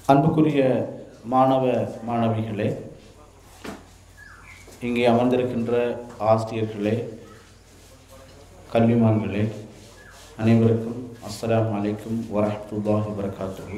அன்புக்குரிய மாணவ மாணவிகளே இங்கே அமர்ந்திருக்கின்ற ஆசிரியர்களே கல்விமான்களே அனைவருக்கும் அஸ்ஸலாமு அலைக்கும் வரஹ்மத்துல்லாஹி வரகாத்துஹு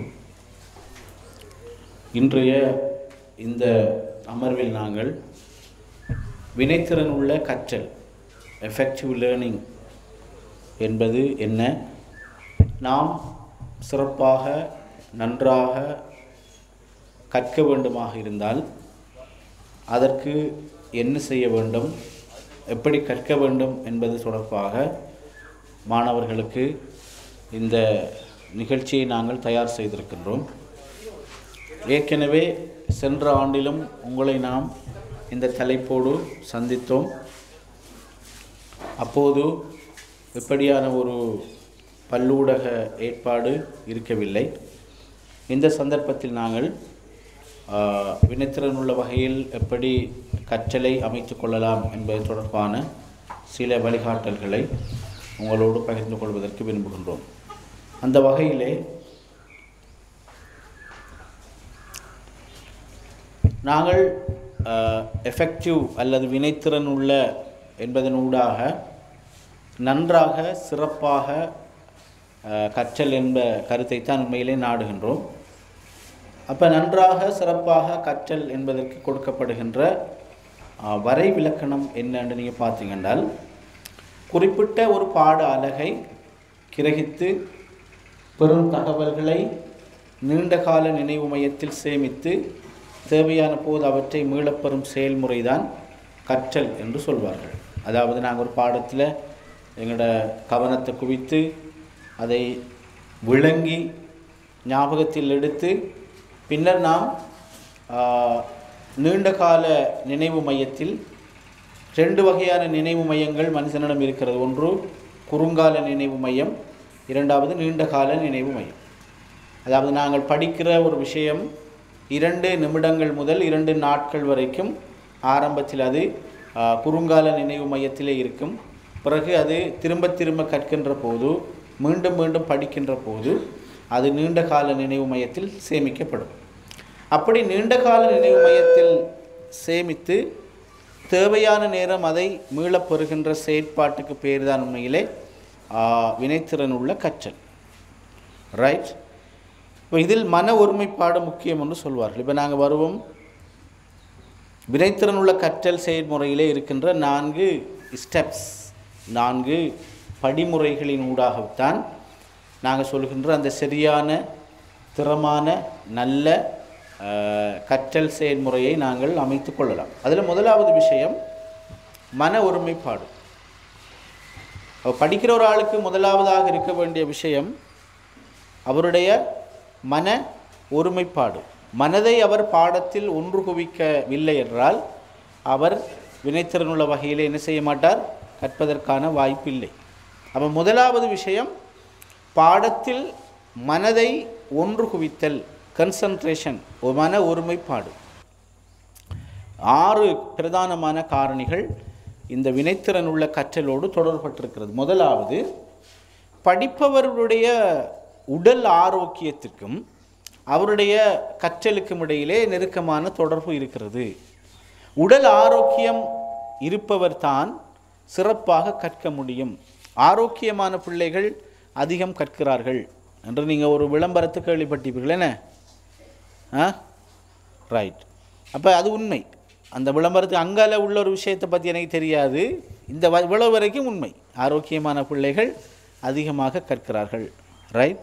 இன்றைய இந்த அமர்வில் நாங்கள் வினைத்திறன் உள்ள கற்றல் எஃபெக்டிவ் லேர்னிங் என்பது என்ன நாம் சிறப்பாக நன்றாக கற்க வேண்டுமாக இருந்தால் அதற்கு என்ன செய்ய வேண்டும் எப்படி கற்க வேண்டும் என்பது தொடர்பாக மாணவர்களுக்கு இந்த நிகழ்ச்சியை நாங்கள் தயார் செய்திருக்கின்றோம் ஏற்கனவே சென்ற ஆண்டிலும் உங்களை நாம் இந்த தலைப்போடு சந்தித்தோம் அப்போது இப்படியான ஒரு பல்லூடக ஏற்பாடு இருக்கவில்லை இந்த சந்தர்ப்பத்தில் நாங்கள் ஆஹ், வினைத்திறன் உள்ள வகையில் எப்படி கற்றலை அமைத்துக் கொள்ளலாம் என்பது தொடர்பான சில வழிகாட்டல்களை உங்களோடு பகிர்ந்து கொள்வதற்கு விரும்புகின்றோம் அந்த வகையிலே நாங்கள் எஃபெக்டிவ் அல்லது வினைத்திறன் உள்ள என்பதனூடாக நன்றாக சிறப்பாக அஹ், கற்றல் என்ப கருத்தைத்தான் உண்மையிலே நாடுகின்றோம் அப்போ நன்றாக சிறப்பாக கற்றல் என்பதற்கு கொடுக்கப்படுகின்ற அஹ், வரை விலக்கணம் என்னன்னு நீங்கள் பார்த்தீங்கன்றால் குறிப்பிட்ட ஒரு பாட அலகை கிரகித்து பெரும் தகவல்களை நீண்டகால நினைவு மையத்தில் சேமித்து தேவையான போது அவற்றை மீளப்பெறும் செயல்முறைதான் கற்றல் என்று சொல்வார்கள் அதாவது நாங்கள் ஒரு பாடத்தில் எங்களோட கவனத்தை குவித்து அதை விளங்கி ஞாபகத்தில் எடுத்து பின்னர் நாம் ஆஹ், நீண்டகால நினைவு மையத்தில் ரெண்டு வகையான நினைவு மையங்கள் மனுஷனிடம் இருக்கிறது ஒன்று குறுங்கால நினைவு மையம் இரண்டாவது நீண்டகால நினைவு மையம் அதாவது நாங்கள் படிக்கிற ஒரு விஷயம் இரண்டு நிமிடங்கள் முதல் இரண்டு நாட்கள் வரைக்கும் ஆரம்பத்தில் அது ஆ, குறுங்கால நினைவு மையத்திலே இருக்கும் பிறகு அது திரும்ப திரும்ப கற்கின்ற போது மீண்டும் மீண்டும் படிக்கின்ற போது அது நீண்ட கால நினைவு மையத்தில் சேமிக்கப்படும் அப்படி நீண்ட கால நினைவு மையத்தில் சேமித்து தேவையான நேரம் அதை மீளப் பெறுகின்ற செயற்பாட்டுக்கு பேர் தான் உண்மையிலே ஆ, வினைத்திறன் உள்ள கற்றல் ரைட் இப்போ இதில் மன ஒருமைப்பாடு முக்கியம் என்று சொல்வார்கள் இப்போ நாங்கள் வருவோம் வினைத்திறன் உள்ள கற்றல் செயல்முறையிலே இருக்கின்ற நான்கு ஸ்டெப்ஸ் நான்கு படிமுறைகளின் ஊடாகத்தான் நாங்கள் சொல்கின்ற அந்த சரியான திறமான நல்ல அஹ், கற்றல் செயல்முறையை நாங்கள் அமைத்து கொள்ளலாம் அதில் முதலாவது விஷயம் மன ஒருமைப்பாடு அப்ப படிக்கிற ஒரு ஆளுக்கு முதலாவதாக இருக்க வேண்டிய விஷயம் அவருடைய மன ஒருமைப்பாடு மனதை அவர் பாடத்தில் ஒன்று குவிக்கவில்லை என்றால் அவர் வினைத்திறனுள்ள வகையில் என்ன செய்ய மாட்டார் கற்பதற்கான வாய்ப்பில்லை அப்போ முதலாவது விஷயம் பாடத்தில் மனதை ஒன்று குவித்தல் கன்சன்ட்ரேஷன் மன ஒருமைப்பாடு ஆறு பிரதானமான காரணிகள் இந்த வினைத்திறன் உள்ள கற்றலோடு தொடர்பட்டிருக்கிறது முதலாவது படிப்பவர்களுடைய உடல் ஆரோக்கியத்திற்கும் அவருடைய கற்றலுக்கும் இடையிலே நெருக்கமான தொடர்பு இருக்கிறது உடல் ஆரோக்கியம் இருப்பவர் தான் சிறப்பாக கற்க முடியும் ஆரோக்கியமான பிள்ளைகள் அதிகம் கற்கிறார்கள் என்று நீங்கள் ஒரு விளம்பரத்தை கேள்விப்பட்டிருப்பீர்கள் என்ன ஆ ரைட் அப்போ அது உண்மை அந்த விளம்பரத்துக்கு அங்கால உள்ள ஒரு விஷயத்தை பற்றி எனக்கு தெரியாது இந்த வ- இவ்வளவு வரைக்கும் உண்மை ஆரோக்கியமான பிள்ளைகள் அதிகமாக கற்கிறார்கள் ரைட்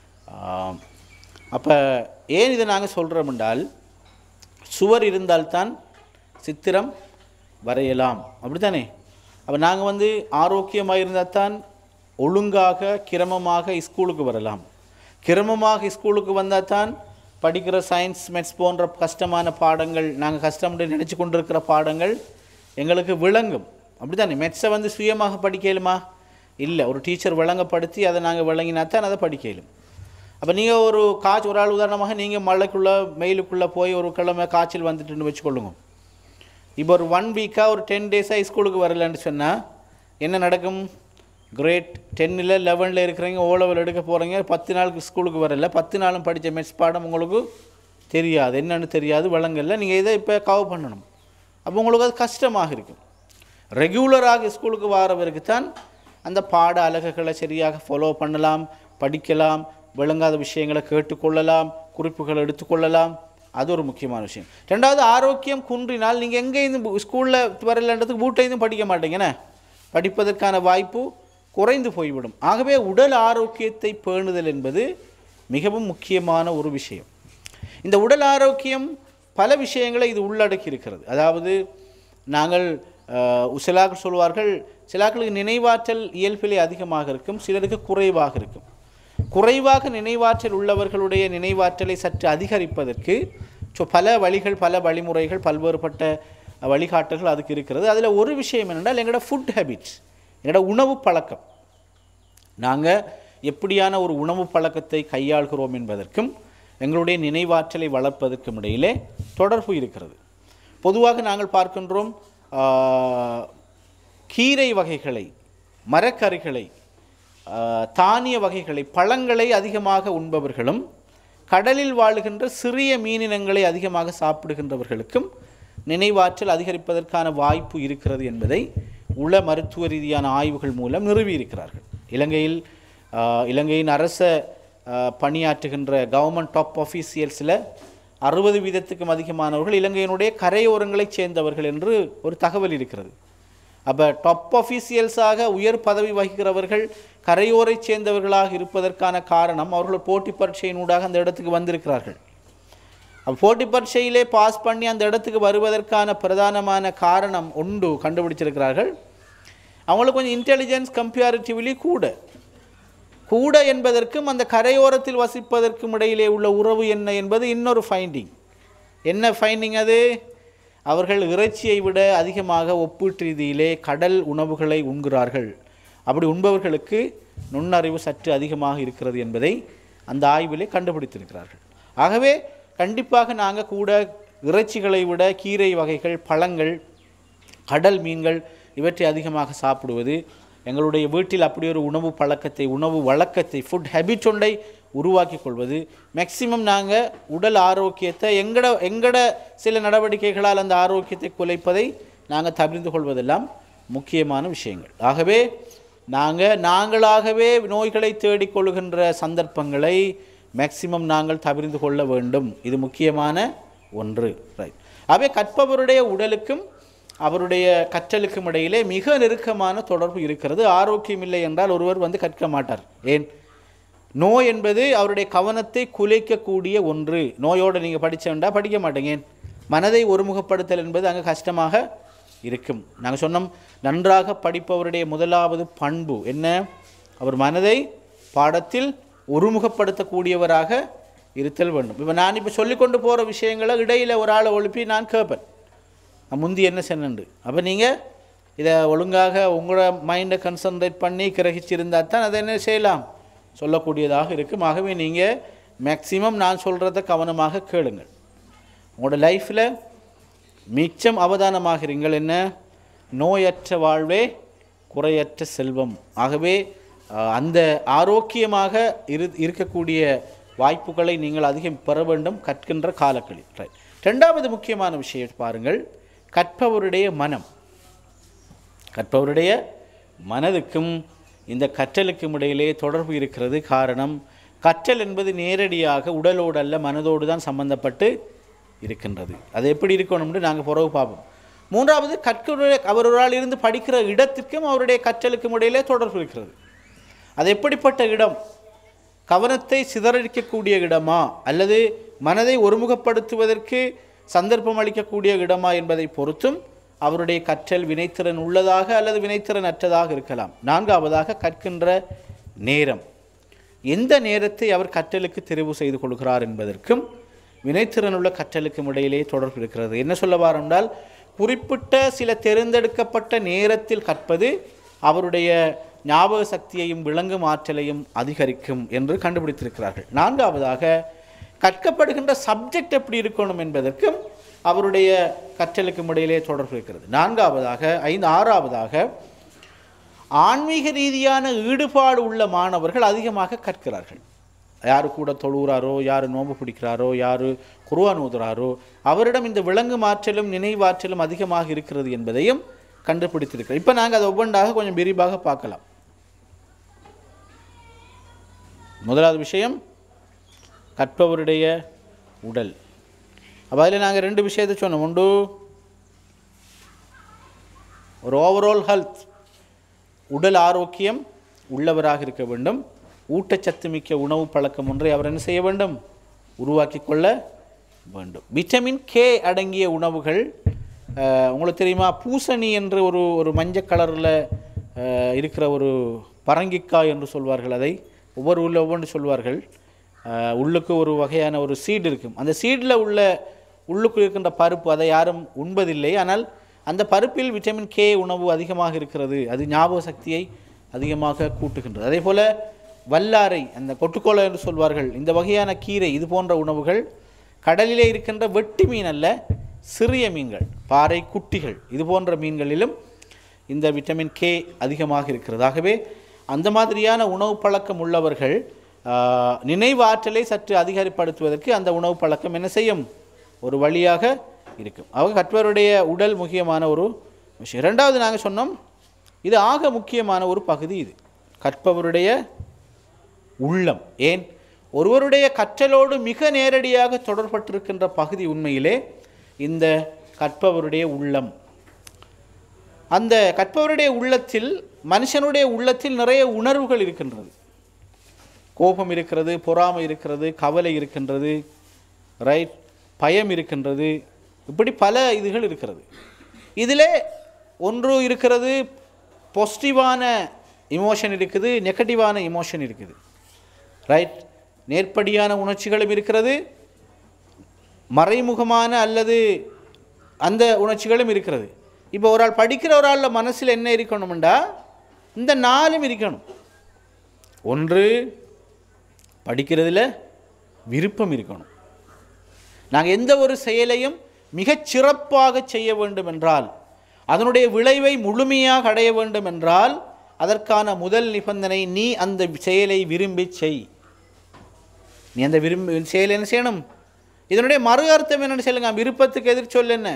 அப்போ ஏன் இதை நாங்கள் சொல்கிறோம் என்றால் சுவர் இருந்தால்தான் சித்திரம் வரையலாம் அப்படித்தானே அப்போ நாங்கள் வந்து ஆரோக்கியமாக இருந்தால் தான் ஒழுங்காக கிரமமாக ஸ்கூலுக்கு வரலாம் கிரமமாக ஸ்கூலுக்கு வந்தால் தான் படிக்கிற சயின்ஸ் மேத்ஸ் போன்ற கஷ்டமான பாடங்கள் நாங்கள் கஷ்டம்னு நினச்சி கொண்டிருக்கிற பாடங்கள் எங்களுக்கு விளங்கும் அப்படித்தானே மேத்ஸை வந்து சுயமாக படிக்கலுமா இல்லை ஒரு டீச்சர் விளங்கப்படுத்தி அதை நாங்கள் விளங்கினா தான் அதை படிக்கலும் அப்போ நீங்கள் ஒரு காய்ச்சல் ஒரு ஆள் உதாரணமாக நீங்கள் மழைக்குள்ளே மெயிலுக்குள்ளே போய் ஒரு கிழமை காய்ச்சல் வந்துட்டுன்னு வச்சுக்கொள்ளுங்க இப்போ ஒரு ஒன் வீக்காக ஒரு டென் டேஸாக ஸ்கூலுக்கு வரலன்னு சொன்னால் என்ன நடக்கும் கிரேட் டென்னில் லெவனில் இருக்கிறவங்க ஓ லெவல் எடுக்க போகிறீங்க பத்து நாளுக்கு ஸ்கூலுக்கு வரல பத்து நாளும் படித்த மெட்ஸ் பாடம் உங்களுக்கு தெரியாது என்னன்னு தெரியாது விளங்கல நீங்கள் இதை இப்போ கவர் பண்ணணும் அப்போ உங்களுக்கு அது கஷ்டமாக இருக்கும் ரெகுலராக ஸ்கூலுக்கு வாரவருக்கு தான் அந்த பாட அலகுகளை சரியாக ஃபாலோ பண்ணலாம் படிக்கலாம் விளங்காத விஷயங்களை கேட்டுக்கொள்ளலாம் குறிப்புகள் எடுத்துக்கொள்ளலாம் அது ஒரு முக்கியமான விஷயம் ரெண்டாவது ஆரோக்கியம் குன்றினால் நீங்கள் எங்கேயும் ஸ்கூலில் வரலன்றதுக்கு வீட்டையும் படிக்க மாட்டீங்கண்ணே படிப்பதற்கான வாய்ப்பு குறைந்து போய்விடும் ஆகவே உடல் ஆரோக்கியத்தை பேணுதல் என்பது மிகவும் முக்கியமான ஒரு விஷயம் இந்த உடல் ஆரோக்கியம் பல விஷயங்களை இது உள்ளடக்கி இருக்கிறது அதாவது நாங்கள் அஹ், சிலாக்கள் சொல்வார்கள் சிலாக்களுக்கு நினைவாற்றல் இயல்பிலே அதிகமாக இருக்கும் சிலருக்கு குறைவாக இருக்கும் குறைவாக நினைவாற்றல் உள்ளவர்களுடைய நினைவாற்றலை சற்று அதிகரிப்பதற்கு ஸோ பல வழிகள் பல வழிமுறைகள் பல்வேறுபட்ட வழிகாட்டல்கள் அதுக்கு இருக்கிறது அதில் ஒரு விஷயம் என்னென்றால் எங்களோட ஃபுட் ஹேபிட்ஸ் எங்களோட உணவு பழக்கம் நாங்கள் எப்படியான ஒரு உணவு பழக்கத்தை கையாள்கிறோம் என்பதற்கும் எங்களுடைய நினைவாற்றலை வளர்ப்பதற்கும் இடையிலே தொடர்பு இருக்கிறது பொதுவாக நாங்கள் பார்க்கின்றோம் ஆஹ், கீரை வகைகளை மரக்கறிகளை ஆஹ், தானிய வகைகளை பழங்களை அதிகமாக உண்பவர்களும் கடலில் வாழுகின்ற சிறிய மீனினங்களை அதிகமாக சாப்பிடுகின்றவர்களுக்கும் நினைவாற்றல் அதிகரிப்பதற்கான வாய்ப்பு இருக்கிறது என்பதை உள மருத்துவ ரீதியான ஆய்வுகள் மூலம் நிறுவியிருக்கிறார்கள் இலங்கையில் ஆஹ், இலங்கையின் அரச ஆஹ், பணியாற்றுகின்ற கவர்மெண்ட் டாப் ஆஃபீஸியல்ஸில் அறுபது வீதத்துக்கும் அதிகமானவர்கள் இலங்கையினுடைய கரையோரங்களைச் சேர்ந்தவர்கள் என்று ஒரு தகவல் இருக்கிறது அப்போ டாப் ஆஃபீஸியல்ஸாக உயர் பதவி வகிக்கிறவர்கள் கரையோரைச் சேர்ந்தவர்களாக இருப்பதற்கான காரணம் அவர்கள் போட்டி பரீட்சையினூடாக அந்த இடத்துக்கு வந்திருக்கிறார்கள் அப்ப போட்டி பரீட்சையிலே பாஸ் பண்ணி அந்த இடத்துக்கு வருவதற்கான பிரதானமான காரணம் உண்டு கண்டுபிடிச்சிருக்கிறார்கள் அவங்களுக்கு கொஞ்சம் இன்டெலிஜென்ஸ் கம்பேரிட்டிவ்லி கூட கூட என்பதற்கும் அந்த கரையோரத்தில் வசிப்பதற்கும் இடையிலே உள்ள உறவு என்ன என்பது இன்னொரு ஃபைண்டிங் என்ன ஃபைண்டிங் அது அவர்கள் இறைச்சியை விட அதிகமாக ஒப்பீட்டு ரீதியிலே கடல் உணவுகளை உண்கிறார்கள் அப்படி உண்பவர்களுக்கு நுண்ணறிவு சற்று அதிகமாக இருக்கிறது என்பதை அந்த ஆய்விலே கண்டுபிடித்திருக்கிறார்கள் ஆகவே கண்டிப்பாக நாங்கள் கூட இறைச்சிகளை விட கீரை வகைகள் பழங்கள் கடல் மீன்கள் இவற்றை அதிகமாக சாப்பிடுவது எங்களுடைய வீட்டில் அப்படி ஒரு உணவு பழக்கத்தை உணவு வழக்கத்தை ஃபுட் ஹேபிட் ஒன்றை உருவாக்கி கொள்வது மேக்சிமம் நாங்கள் உடல் ஆரோக்கியத்தை எங்கட எங்கட சில நடவடிக்கைகளால் அந்த ஆரோக்கியத்தை குலைப்பதை நாங்கள் தவிர்த்து கொள்வதெல்லாம் முக்கியமான விஷயங்கள் ஆகவே நாங்கள் நாங்களாகவே நோய்களை தேடிக்கொள்கின்ற சந்தர்ப்பங்களை மேக்சிமம் நாங்கள் தவிர்த்து கொள்ள வேண்டும் இது முக்கியமான ஒன்று ரைட் ஆகவே கற்பவருடைய உடலுக்கும் அவருடைய கற்றலுக்கும் இடையிலே மிக நெருக்கமான தொடர்பு இருக்கிறது ஆரோக்கியம் இல்லை என்றால் ஒருவர் வந்து கற்க மாட்டார் ஏன் நோய் என்பது அவருடைய கவனத்தை குலைக்கக்கூடிய ஒன்று நோயோடு நீங்கள் படிச்ச வேண்டாம் படிக்க மாட்டீங்க ஏன் மனதை ஒருமுகப்படுத்தல் என்பது அங்கே கஷ்டமாக இருக்கும் நாங்கள் சொன்னோம் நன்றாக படிப்பவருடைய முதலாவது பண்பு என்ன அவர் மனதை பாடத்தில் ஒருமுகப்படுத்தக்கூடியவராக இருத்தல் வேண்டும் இப்போ நான் இப்போ சொல்லிக்கொண்டு போகிற விஷயங்களை இடையில் ஒரு ஆளை எழுப்பி நான் கேட்பேன் நான் முந்தி என்ன சொன்னேன் அப்போ நீங்கள் இதை ஒழுங்காக உங்களோட மைண்டை கன்சன்ட்ரேட் பண்ணி கிரகிச்சிருந்தால் தான் அதை என்ன செய்யலாம் சொல்லக்கூடியதாக இருக்கும் ஆகவே நீங்கள் மேக்சிமம் நான் சொல்கிறத கவனமாக கேளுங்கள் உங்களோட லைஃப்பில் மிச்சம் அவதானமாகிறீங்கள் என்ன நோயற்ற வாழ்வே குறையற்ற செல்வம் ஆகவே அஹ், அந்த ஆரோக்கியமாக இரு இருக்கக்கூடிய வாய்ப்புகளை நீங்கள் அதிகம் பெற வேண்டும் கற்கின்ற காலங்களில் ரைட் ரெண்டாவது முக்கியமான விஷயம் பாருங்கள் கற்பவருடைய மனம் கற்பவருடைய மனதுக்கும் இந்த கற்றலுக்கும் இடையிலே தொடர்பு இருக்கிறது காரணம் கற்றல் என்பது நேரடியாக உடலோடு அல்ல மனதோடு தான் சம்பந்தப்பட்டு இருக்கின்றது அது எப்படி இருக்கணும்னு நாங்கள் பிறகு பார்ப்போம் மூன்றாவது கற்கருடைய அவர் ஒரு ஆள் இருந்து படிக்கிற இடத்திற்கும் அவருடைய கற்றலுக்கும் இடையிலே தொடர்பு இருக்கிறது அது எப்படிப்பட்ட இடம் கவனத்தை சிதறடிக்கக்கூடிய இடமா அல்லது மனதை ஒருமுகப்படுத்துவதற்கு சந்தர்ப்பம் அளிக்கக்கூடிய இடமா என்பதை பொறுத்தும் அவருடைய கற்றல் வினைத்திறன் உள்ளதாக அல்லது வினைத்திறன் அற்றதாக இருக்கலாம் நான்காவதாக கற்கின்ற நேரம் எந்த நேரத்தை அவர் கற்றலுக்கு தெரிவு செய்து கொள்கிறார் என்பதற்கும் வினைத்திறனுள்ள கற்றலுக்கும் இடையிலே தொடர்பு இருக்கிறது என்ன சொல்ல வாரென்றால் குறிப்பிட்ட சில தேர்ந்தெடுக்கப்பட்ட நேரத்தில் கற்பது அவருடைய ஞாபக சக்தியையும் விளங்கும் ஆற்றலையும் அதிகரிக்கும் என்று கண்டுபிடித்திருக்கிறார்கள் நான்காவதாக கற்கப்படுகின்ற சப்ஜெக்ட் எப்படி இருக்கணும் என்பதற்கும் அவருடைய கற்றலுக்கும் இடையிலே தொடர்பு இருக்கிறது நான்காவதாக ஐந்து ஆறாவதாக ஆன்மீக ரீதியான ஈடுபாடு உள்ள மாணவர்கள் அதிகமாக கற்கிறார்கள் யார் கூட தொழுகிறாரோ யார் நோன்பு பிடிக்கிறாரோ யார் குருவான் ஊதுறாரோ அவரிடம் இந்த விலங்கு ஆற்றலும் நினைவாற்றலும் அதிகமாக இருக்கிறது என்பதையும் கண்டுபிடித்திருக்கிறோம் இப்போ நாங்கள் அதை ஒவ்வொன்றாக கொஞ்சம் விரிவாக பார்க்கலாம் முதலாவது விஷயம் கற்பவருடைய உடல் அப்போ அதில் நாங்கள் ரெண்டு விஷயத்தை சொன்னோம் உண்டு ஒரு ஓவரால் ஹெல்த் உடல் ஆரோக்கியம் உள்ளவராக இருக்க வேண்டும் ஊட்டச்சத்து மிக்க உணவு பழக்கம் ஒன்றை அவர் என்ன செய்ய வேண்டும் உருவாக்கி கொள்ள வேண்டும் விட்டமின் கே அடங்கிய உணவுகள் அஹ், உங்களுக்கு தெரியுமா பூசணி என்று ஒரு ஒரு மஞ்சள் கலரில் இருக்கிற ஒரு பரங்கிக்காய் என்று சொல்வார்கள் அதை ஒவ்வொரு உள்ள ஒவ்வொன்று சொல்வார்கள் அஹ், உள்ளுக்கு ஒரு வகையான ஒரு சீடு இருக்கும் அந்த சீடில் உள்ள உள்ளுக்கு இருக்கின்ற பருப்பு அதை யாரும் உண்பதில்லை ஆனால் அந்த பருப்பில் விட்டமின் கே உணவு அதிகமாக இருக்கிறது அது ஞாபக சக்தியை அதிகமாக கூட்டுகின்றது அதே போல் வல்லாரை அந்த கொட்டுக்கோலை என்று சொல்வார்கள் இந்த வகையான கீரை இது போன்ற உணவுகள் கடலிலே இருக்கின்ற வெட்டி மீன் அல்ல சிறிய மீன்கள் பாறை குட்டிகள் இது போன்ற மீன்களிலும் இந்த விட்டமின் கே அதிகமாக இருக்கிறது ஆகவே அந்த மாதிரியான உணவு பழக்கம் உள்ளவர்கள் ஆஹ், நினைவாற்றலை சற்று அதிகரிப்படுத்துவதற்கு அந்த உணவு பழக்கம் என்ன செய்யும் ஒரு வழியாக இருக்கும் அவங்க கற்பவருடைய உடல் முக்கியமான ஒரு விஷயம் இரண்டாவது நாங்கள் சொன்னோம் இது ஆக முக்கியமான ஒரு பகுதி இது கற்பவருடைய உள்ளம் ஏன் ஒருவருடைய கற்றலோடு மிக நேரடியாக தொடர்பட்டிருக்கின்ற பகுதி உண்மையிலே இந்த கற்பவருடைய உள்ளம் அந்த கற்பவருடைய உள்ளத்தில் மனுஷனுடைய உள்ளத்தில் நிறைய உணர்வுகள் இருக்கின்றது கோபம் இருக்கிறது பொறாமை இருக்கிறது கவலை இருக்கின்றது ரைட் பயம் இருக்கின்றது இப்படி பல இதுகள் இருக்கிறது இதிலே ஒன்று இருக்கிறது பாசிட்டிவான இமோஷன் இருக்குது நெகட்டிவான இமோஷன் இருக்குது ரைட் நேர்ப்படியான உணர்ச்சிகளும் இருக்கிறது மறைமுகமான அல்லது அந்த உணர்ச்சிகளும் இருக்கிறது இப்போ ஒரு ஆள் படிக்கிற ஒரு ஆளில் மனசில் என்ன இருக்கணும்டா இந்த நாலும் இருக்கணும் ஒன்று படிக்கிறதுல விருப்பம் இருக்கணும் நாங்கள் எந்த ஒரு செயலையும் மிகச் சிறப்பாக செய்ய வேண்டும் என்றால் அதனுடைய விளைவை முழுமையாக அடைய வேண்டும் என்றால் அதற்கான முதல் நிபந்தனை நீ அந்த செயலை விரும்பி செய் நீ அந்த விரும்பி செயலை என்ன செய்யணும் இதனுடைய மறு அர்த்தம் என்னன்னு சொல்லுங்க விருப்பத்துக்கு எதிர் சொல் என்ன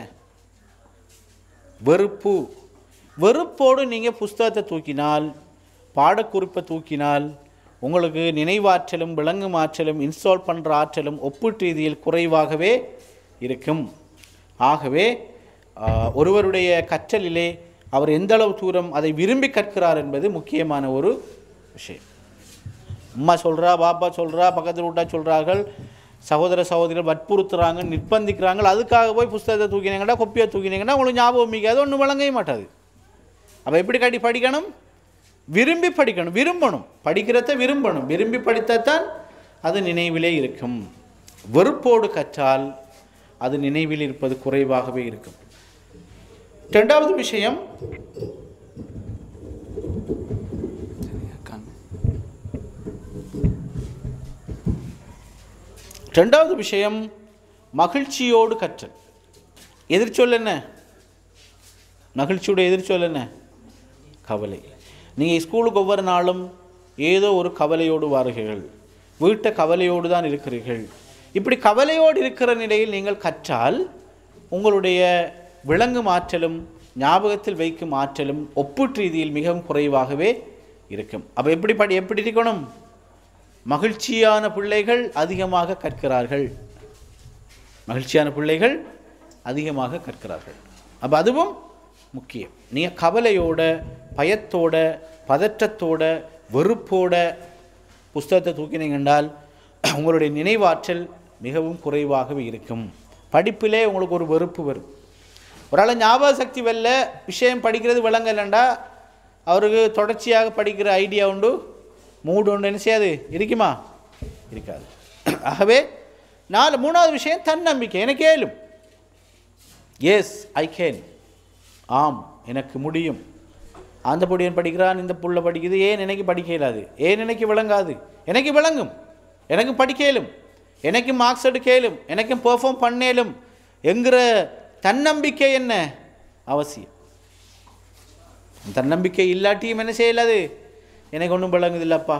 வெறுப்பு வெறுப்போடு நீங்கள் புஸ்தகத்தை தூக்கினால் பாடக்குறிப்பை தூக்கினால் உங்களுக்கு நினைவாற்றலும் விளங்கும் ஆற்றலும் இன்ஸ்டால் பண்ணுற ஆற்றலும் ஒப்பீட்டு ரீதியில் குறைவாகவே இருக்கும் ஆகவே ஆஹ், ஒருவருடைய கற்றலிலே அவர் எந்த அளவு தூரம் அதை விரும்பி கற்கிறார் என்பது முக்கியமான ஒரு விஷயம் அம்மா சொல்கிறா பாப்பா சொல்கிறா பக்கத்தில் விட்டா சொல்கிறார்கள் சகோதர சகோதரிகள் வற்புறுத்துறாங்க நிர்பந்திக்கிறாங்க அதுக்காக போய் புஸ்தகத்தை தூக்கினீங்கன்னா கொப்பியை தூக்கினீங்கன்னா உங்களுக்கு ஞாபகம் மிக்காது ஒன்றும் வழங்கவே மாட்டாது அப்போ எப்படி கட்டி படிக்கணும் விரும்பி படிக்கணும் விரும்பணும் படிக்கிறத விரும்பணும் விரும்பி படித்தால் அது நினைவிலே இருக்கும் வெறுப்போடு கற்றால் அது நினைவில் இருப்பது குறைவாகவே இருக்கும் ரெண்டாவது விஷயம் ரெண்டாவது விஷயம் மகிழ்ச்சியோடு கற்றல் எதிர்ச்சொல் என்ன மகிழ்ச்சியோட எதிர்ச்சொல் என்ன கவலை நீங்கள் ஸ்கூலுக்கு ஒவ்வொரு நாளும் ஏதோ ஒரு கவலையோடு வாருகிறீர்கள் வீட்டை கவலையோடு தான் இருக்கிறீர்கள் இப்படி கவலையோடு இருக்கிற நிலையில் நீங்கள் கற்றால் உங்களுடைய விளங்கும் ஆற்றலும் ஞாபகத்தில் வைக்கும் ஆற்றலும் ஒப்பீட்டு ரீதியில் மிகவும் குறைவாகவே இருக்கும் அப்போ எப்படி படி எப்படி இருக்கணும் மகிழ்ச்சியான பிள்ளைகள் அதிகமாக கற்கிறார்கள் மகிழ்ச்சியான பிள்ளைகள் அதிகமாக கற்கிறார்கள் அப்போ அதுவும் முக்கியம் நீங்கள் கவலையோட பயத்தோட பதற்றத்தோட வெறுப்போட புஸ்தகத்தை தூக்கினீங்க என்றால் உங்களுடைய நினைவாற்றல் மிகவும் குறைவாகவே இருக்கும் படிப்பிலே உங்களுக்கு ஒரு வெறுப்பு வரும் ஒரு ஆள் ஞாபக சக்தி வெல்ல விஷயம் படிக்கிறது விளங்கலைண்டா அவருக்கு தொடர்ச்சியாக படிக்கிற ஐடியா உண்டு மூடு உண்டு என்ன செய்யாது இருக்குமா இருக்காது ஆகவே நாலு மூணாவது விஷயம் தன்னம்பிக்கை எனக்கு ஏலும் எஸ் ஐ கேன் ஆம் எனக்கு முடியும் அந்த பொடியன் படிக்கிறான் இந்த புள்ள படிக்குது ஏன் எனக்கு படிக்க இயலாது ஏன் எனக்கு விளங்காது எனக்கு விளங்கும் எனக்கு படிக்க இயலும் எனக்கு மார்க்ஸ் எடுக்க இயலும் எனக்கு பெர்ஃபார்ம் பண்ணேலும் என்கிற தன்னம்பிக்கை என்ன அவசியம் தன்னம்பிக்கை இல்லாட்டியும் என்ன செய்யலாது எனக்கு ஒன்றும் விளங்குது இல்லைப்பா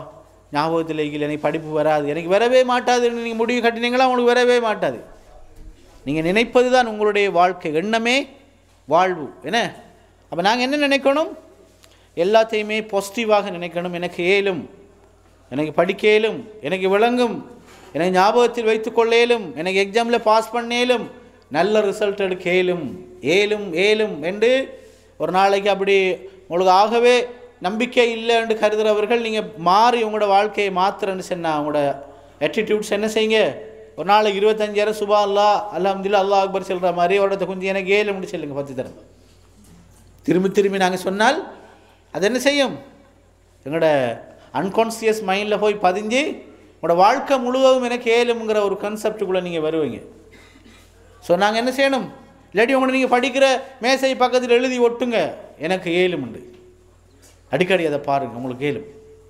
ஞாபகத்தில் இல்லை எனக்கு படிப்பு வராது எனக்கு வரவே மாட்டாதுன்னு நீங்கள் முடிவு கட்டினீங்களா உங்களுக்கு வரவே மாட்டாது நீங்கள் நினைப்பது தான் உங்களுடைய வாழ்க்கை எண்ணமே வாழ்வு என்ன அப்போ நாங்கள் என்ன நினைக்கணும் எல்லாத்தையுமே பாசிட்டிவாக நினைக்கணும் எனக்கு ஏலும் எனக்கு படிக்க இயலும் எனக்கு விளங்கும் எனக்கு ஞாபகத்தில் வைத்துக்கொள்ள இயலும் எனக்கு எக்ஸாமில் பாஸ் பண்ணேலும் நல்ல ரிசல்ட் எடுக்க ஏலும் ஏலும் ஏலும் என்று ஒரு நாளைக்கு அப்படி உங்களுக்கு ஆகவே நம்பிக்கை இல்லை என்று கருதுகிறவர்கள் நீங்கள் மாறி உங்களோட வாழ்க்கையை மாத்திரன்னு சொன்னா உங்களோட ஆட்டிடியூட்ஸ் என்ன செய்யுங்க ஒரு நாளைக்கு இருபத்தஞ்சாயிரம் சுபா அல்லா அல்ஹம்துலில்லாஹ் அல்லாஹ் அக்பர் சொல்கிற மாதிரி அவரோட கொஞ்சம் எனக்கு ஏழும்னு சொல்லுங்க பத்து தரம் திரும்பி திரும்பி நாங்கள் சொன்னால் அது என்ன செய்யும் எங்களோட அன்கான்சியஸ் மைண்டில் போய் பதிஞ்சு உங்களோட வாழ்க்கை முழுவதும் எனக்கு ஏழுங்கிற ஒரு கான்செப்டுக்குள்ளே நீங்கள் வருவீங்க ஸோ நாங்கள் என்ன செய்யணும் இல்லாட்டி உங்களை நீங்கள் படிக்கிற மேசை பக்கத்தில் எழுதி ஒட்டுங்க எனக்கு ஏழும் உண்டு அடிக்கடி அதை பாருங்கள் உங்களுக்கு ஏழும்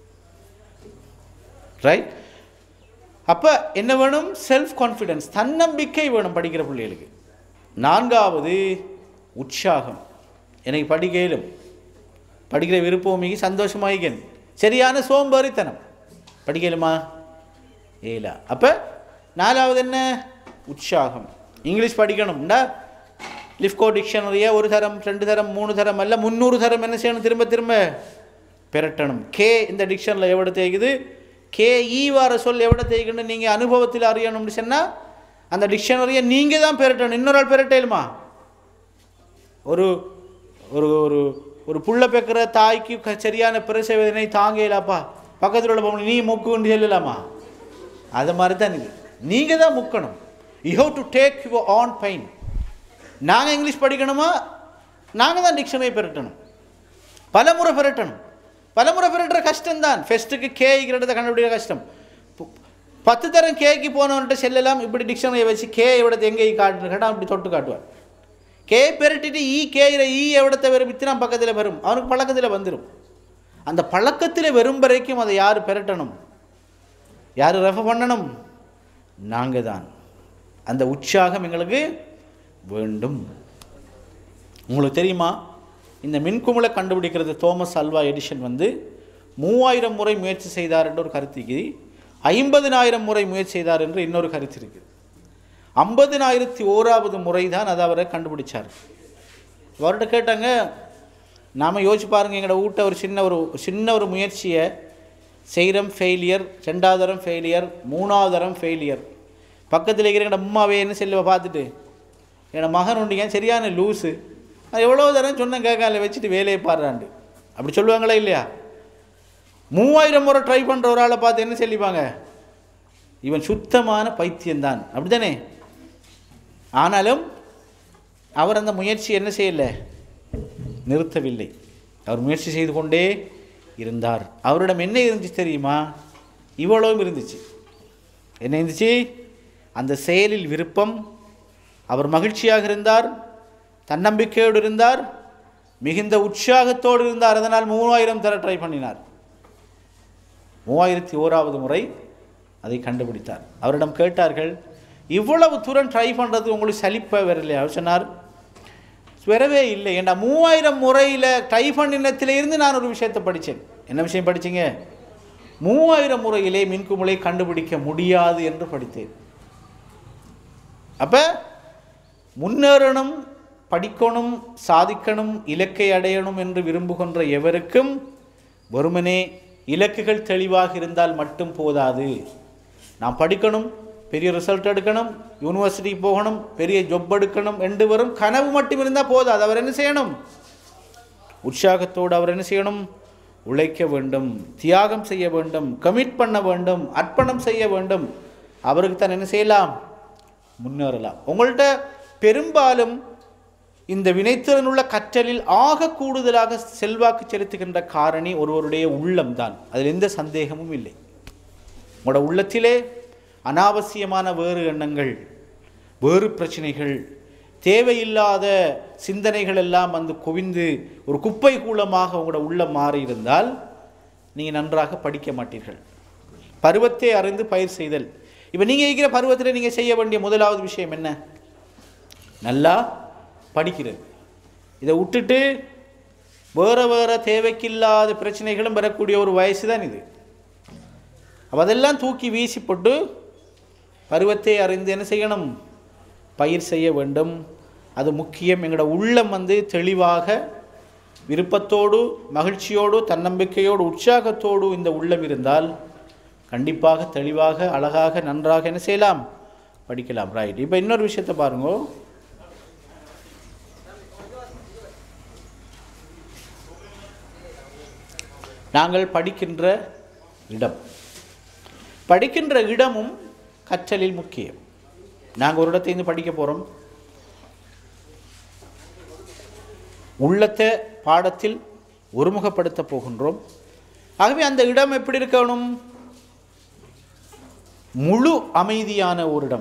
ரைட் அப்போ என்ன வேணும் செல்ஃப் கான்ஃபிடென்ஸ் தன்னம்பிக்கை வேணும் படிக்கிற பிள்ளைகளுக்கு நான்காவது உற்சாகம் எனக்கு படிக்க இயலும் படிக்கிற விருப்பம் மிக சந்தோஷமாயிக்கன் சரியான சோம்பேறித்தனம் படிக்கலுமா ஏலா அப்போ நாலாவது என்ன உற்சாகம் இங்கிலீஷ் படிக்கணும்டா லிஃப்கோ டிக்ஷனரியை ஒரு தரம் ரெண்டு தரம் மூணு தரம் அல்ல முந்நூறு தரம் என்ன செய்யணும் திரும்ப திரும்ப பெரட்டணும் கே இந்த டிக்ஷனில் எவ்வளோ தேய்க்குது கே ஈ வார சொல் எவ்வளோ தேய்க்குன்னு நீங்கள் அனுபவத்தில் அறியணும்னு சொன்னால் அந்த டிக்ஷனரியை நீங்கள் தான் பெரட்டணும் இன்னொரு ஆள் பெரட்டேலுமா ஒரு ஒரு ஒரு ஒரு புள்ள பெக்கிற தாய்க்கு க- சரியான பிரசவ வேதனை தாங்கலாப்பா பக்கத்தில் உள்ள பொம்பளை நீ முக்குன்னு சொல்லலாமா அது மாதிரி தான் இது நீங்கள் தான் முக்கணும் you have to take your own pain நாங்கள் இங்கிலீஷ் படிக்கணுமா நாங்கள் தான் டிக்ஷனரி பெரட்டணும் பலமுறை பெரட்டணும் பலமுறை பெரட்டுற கஷ்டம்தான் ஃபெஸ்ட்டுக்கு கேக்கிறத கண்டுபிடிக்கிற கஷ்டம் பு- பத்து தரம் கேக்கு போனவன்ட்ட செல்லலாம் இப்படி டிக்ஷனரியை வச்சு கே எவ்வளோ எங்கே காட்டுன்னு கேட்டால் அப்படி தொட்டு காட்டுவார் கே பெரட்டிட்டு ஈ கேகிற ஈ எவ்வளத்தை வரும் இத்தனை பக்கத்தில் வரும் அவனுக்கு பழக்கத்தில் வந்துடும் அந்த பழக்கத்தில் வரும் வரைக்கும் அதை யார் பெரட்டணும் யார் ரெஃபர் பண்ணணும் நாங்கள் தான் அந்த உற்சாகம் எங்களுக்கு வேண்டும் உங்களுக்கு தெரியுமா இந்த மின்குமிழை கண்டுபிடிக்கிறது தோமஸ் அல்வா எடிஷன் வந்து மூவாயிரம் முறை முயற்சி செய்தார் என்ற ஒரு கருத்து இருக்குது ஐம்பதினாயிரம் முறை முயற்சி செய்தார் என்று இன்னொரு கருத்து இருக்குது ஐம்பதினாயிரத்தி ஓராவது முறை தான் அதை அவரை கண்டுபிடிச்சார் அவர்கிட்ட கேட்டாங்க நாம் யோசிச்சு பாருங்க எங்களோட வீட்டை ஒரு சின்ன ஒரு சின்ன ஒரு முயற்சியை செய்கிறோம் ஃபெயிலியர் ரெண்டாவது தரம் ஃபெயிலியர் மூணாவது தரம் ஃபெயிலியர் பக்கத்தில் இருக்கிற எங்களோட அம்மாவே என்ன செல்லுவ பார்த்துட்டு என்னோட மகன் உண்டிங்க சரியான லூஸு நான் எவ்வளோ தரம் சொன்னேன் கேட்கால வச்சுட்டு வேலையை பாடுறாண்டு அப்படி சொல்லுவாங்களா இல்லையா மூவாயிரம் முறை ட்ரை பண்ணுற ஒரு ஆளை பார்த்து என்ன சொல்லிப்பாங்க இவன் சுத்தமான பைத்தியம்தான் அப்படிதானே ஆனாலும் அவர் அந்த முயற்சி என்ன செய்யலை நிறுத்தவில்லை அவர் முயற்சி செய்து கொண்டே இருந்தார் அவரிடம் என்ன இருந்துச்சு தெரியுமா இவ்வளவும் இருந்துச்சு என்ன இருந்துச்சு அந்த செயலில் விருப்பம் அவர் மகிழ்ச்சியாக இருந்தார் தன்னம்பிக்கையோடு இருந்தார் மிகுந்த உற்சாகத்தோடு இருந்தார் அதனால் மூவாயிரம் தர ட்ரை பண்ணினார் மூவாயிரத்தி ஓராவது முறை அதை கண்டுபிடித்தார் அவரிடம் கேட்டார்கள் இவ்வளவு தூரம் ட்ரை பண்ணுறது உங்களுக்கு சலிப்ப வரலையா அவர் சொன்னார் வரவே இல்லை ஏண்டா மூவாயிரம் முறையில் ட்ரை பண்ணினத்திலிருந்து நான் ஒரு விஷயத்தை படித்தேன் என்ன விஷயம் படிச்சீங்க மூவாயிரம் முறையிலே மின்குமுளை கண்டுபிடிக்க முடியாது என்று படித்தேன் அப்போ முன்னேறணும் படிக்கணும் சாதிக்கணும் இலக்கை அடையணும் என்று விரும்புகின்ற எவருக்கும் வெறுமனே இலக்குகள் தெளிவாக இருந்தால் மட்டும் போதாது நாம் படிக்கணும் பெரிய ரிசல்ட் எடுக்கணும் யூனிவர்சிட்டி போகணும் பெரிய ஜொப் எடுக்கணும் என்று வரும் கனவு மட்டும் இருந்தால் போதாது அவர் என்ன செய்யணும் உற்சாகத்தோடு அவர் என்ன செய்யணும் உழைக்க வேண்டும் தியாகம் செய்ய வேண்டும் கமிட் பண்ண வேண்டும் அர்ப்பணம் செய்ய வேண்டும் அவருக்கு தான் என்ன செய்யலாம் முன்னேறலாம் உங்கள்கிட்ட பெரும்பாலும் இந்த வினைத்திறனுள்ள கற்றலில் ஆக கூடுதலாக செல்வாக்கு செலுத்துகின்ற காரணி ஒருவருடைய உள்ளம்தான் அதில் எந்த சந்தேகமும் இல்லை உங்களோட உள்ளத்திலே அனாவசியமான வேறு எண்ணங்கள் வேறு பிரச்சனைகள் தேவையில்லாத சிந்தனைகள் எல்லாம் வந்து குவிந்து ஒரு குப்பை கூலமாக உங்களோட உள்ளம் மாறி இருந்தால் நீங்கள் நன்றாக படிக்க மாட்டீர்கள் பருவத்தை அறிந்து பயிர் செய்தல் இப்போ நீங்கள் இருக்கிற பருவத்தில் நீங்கள் செய்ய வேண்டிய முதலாவது விஷயம் என்ன நல்லா படிக்கிறது இதை விட்டுட்டு வேறு வேறு தேவைக்கில்லாத பிரச்சனைகளும் வரக்கூடிய ஒரு வயசு தான் இது அப்ப அதெல்லாம் தூக்கி வீசி போட்டு பருவத்தை அறிந்து என்ன செய்யணும் பயிர் செய்ய வேண்டும் அது முக்கியம் எங்களோட உள்ளம் வந்து தெளிவாக விருப்பத்தோடு மகிழ்ச்சியோடு தன்னம்பிக்கையோடு உற்சாகத்தோடு இந்த உள்ளம் இருந்தால் கண்டிப்பாக தெளிவாக அழகாக நன்றாக என்ன செய்யலாம் படிக்கலாம் ரைட் இப்போ இன்னொரு விஷயத்தை பாருங்க நாங்கள் படிக்கின்ற இடம் படிக்கின்ற இடமும் கற்றலில் முக்கியம் நாங்கள் ஒரு இடத்தை இருந்து படிக்க போகிறோம் உள்ளத்தை பாடத்தில் ஒருமுகப்படுத்த போகின்றோம் ஆகவே அந்த இடம் எப்படி இருக்கணும் முழு அமைதியான ஒரு இடம்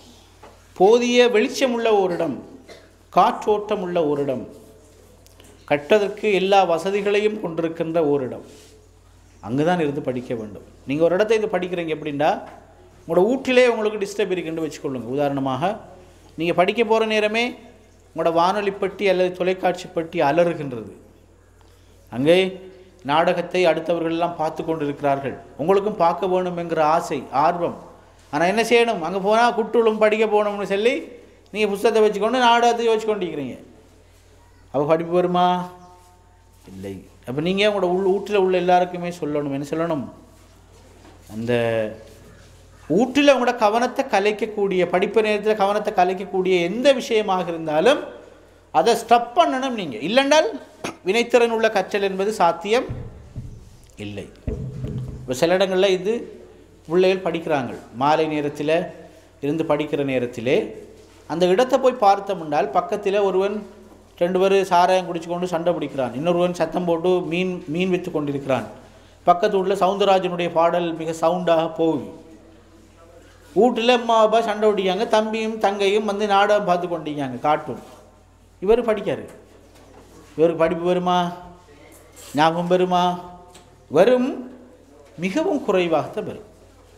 போதிய வெளிச்சம் உள்ள ஒரு இடம் காற்றோட்டம் உள்ள ஒரு இடம் கட்டதற்கு எல்லா வசதிகளையும் கொண்டிருக்கின்ற ஓரிடம் அங்கே தான் இருந்து படிக்க வேண்டும் நீங்கள் ஒரு இடத்தை இது படிக்கிறீங்க எப்படின்னா உங்களோட வீட்டிலே உங்களுக்கு டிஸ்டர்ப் இருக்குன்னு வச்சுக்கொள்ளுங்க உதாரணமாக நீங்கள் படிக்க போகிற நேரமே உங்களோட வானொலி பெட்டி அல்லது தொலைக்காட்சி பெட்டி அலறுகின்றது அங்கே நாடகத்தை அடுத்தவர்கள் எல்லாம் பார்த்து கொண்டிருக்கிறார்கள் உங்களுக்கும் பார்க்க வேணும் என்கிற ஆசை ஆர்வம் ஆனால் என்ன செய்யணும் அங்கே போனால் குட்டுளும் படிக்க போகணும்னு சொல்லி நீங்கள் புஸ்தகத்தை வச்சுக்கொண்டு நாடகத்தை வச்சு கொண்டிருக்கிறீங்க அப்போ படிப்பு வருமா இல்லை அப்போ நீங்கள் உங்களோட உள் வீட்டில் உள்ள எல்லாருக்குமே சொல்லணும் என்ன சொல்லணும் அந்த வீட்டில் உங்களோட கவனத்தை கலைக்கக்கூடிய படிப்பு நேரத்தில் கவனத்தை கலைக்கக்கூடிய எந்த விஷயமாக இருந்தாலும் அதை ஸ்டப் பண்ணணும் நீங்கள் இல்லைன்றால் வினைத்திறன் உள்ள கற்றல் என்பது சாத்தியம் இல்லை இப்போ சில இடங்களில் இது பிள்ளைகள் படிக்கிறாங்க மாலை நேரத்தில் இருந்து படிக்கிற நேரத்திலே அந்த இடத்தை போய் பார்த்தோம்னால் பக்கத்தில் ஒருவன் ரெண்டு பேர் சாராயம் குடிச்சு கொண்டு சண்டை பிடிக்கிறான் இன்னொருவன் சத்தம் போட்டு மீன் மீன் விற்று கொண்டிருக்கிறான் பக்கத்து வீட்டில் சவுந்தரராஜனுடைய பாடல் மிக சவுண்டாக போகுது வீட்டில் அம்மா அப்பா சண்டை பிடிக்காங்க தம்பியும் தங்கையும் வந்து நாடகம் பார்த்து கொண்டிருக்காங்க கார்ட்டூன் இவர் படிக்காரு இவருக்கு படிப்பு வருமா ஞாபகம் வருமா வரும் மிகவும் குறைவாகத்தான் வரும்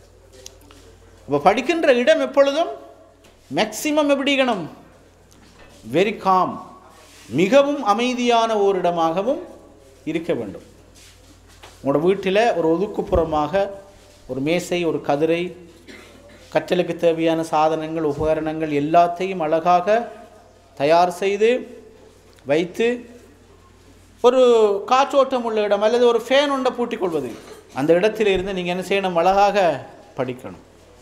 அப்போ படிக்கின்ற இடம் எப்பொழுதும் மேக்சிமம் எப்படி இருக்கணும் வெரி காம் மிகவும் அமைதியான ஓரிடமாகவும் இருக்க வேண்டும் உங்களோட வீட்டில் ஒரு ஒதுக்குப்புறமாக ஒரு மேசை ஒரு கதிரை கற்றலுக்கு தேவையான சாதனங்கள் உபகரணங்கள் எல்லாத்தையும் அழகாக தயார் செய்து வைத்து ஒரு காற்றோட்டம் உள்ள இடம் அல்லது ஒரு ஃபேன் ஒன்றை பூட்டிக் கொள்வது அந்த இடத்தில் இருந்து நீங்கள் என்ன செய்யணும் அழகாக படிக்கணும்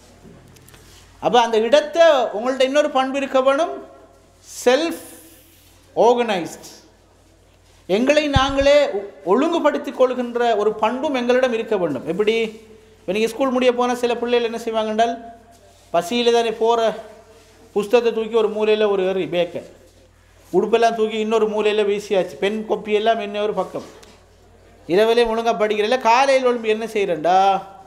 அப்போ அந்த இடத்தை உங்கள்ட்ட இன்னொரு பண்பு இருக்க வேணும் செல்ஃப் ஆர்கனைஸ்ட் எங்களை நாங்களே ஒ- ஒழுங்குபடுத்திக் கொள்கின்ற ஒரு பண்பும் எங்களிடம் இருக்க வேண்டும் எப்படி இப்போ நீங்கள் ஸ்கூல் முடிய போனால் சில பிள்ளைகள் என்ன செய்வாங்க என்றால் பசியில் தானே போகிற புஸ்தகத்தை தூக்கி ஒரு மூலையில் ஒரு ஏறி பேக்க உடுப்பெல்லாம் தூக்கி இன்னொரு மூலையில் வீசியாச்சு பெண் கொப்பியெல்லாம் என்ன ஒரு பக்கம் இரவிலே ஒழுங்காக படிக்கிறதில்ல காலையில் ஒழும்பு என்ன செய்கிறேன்டா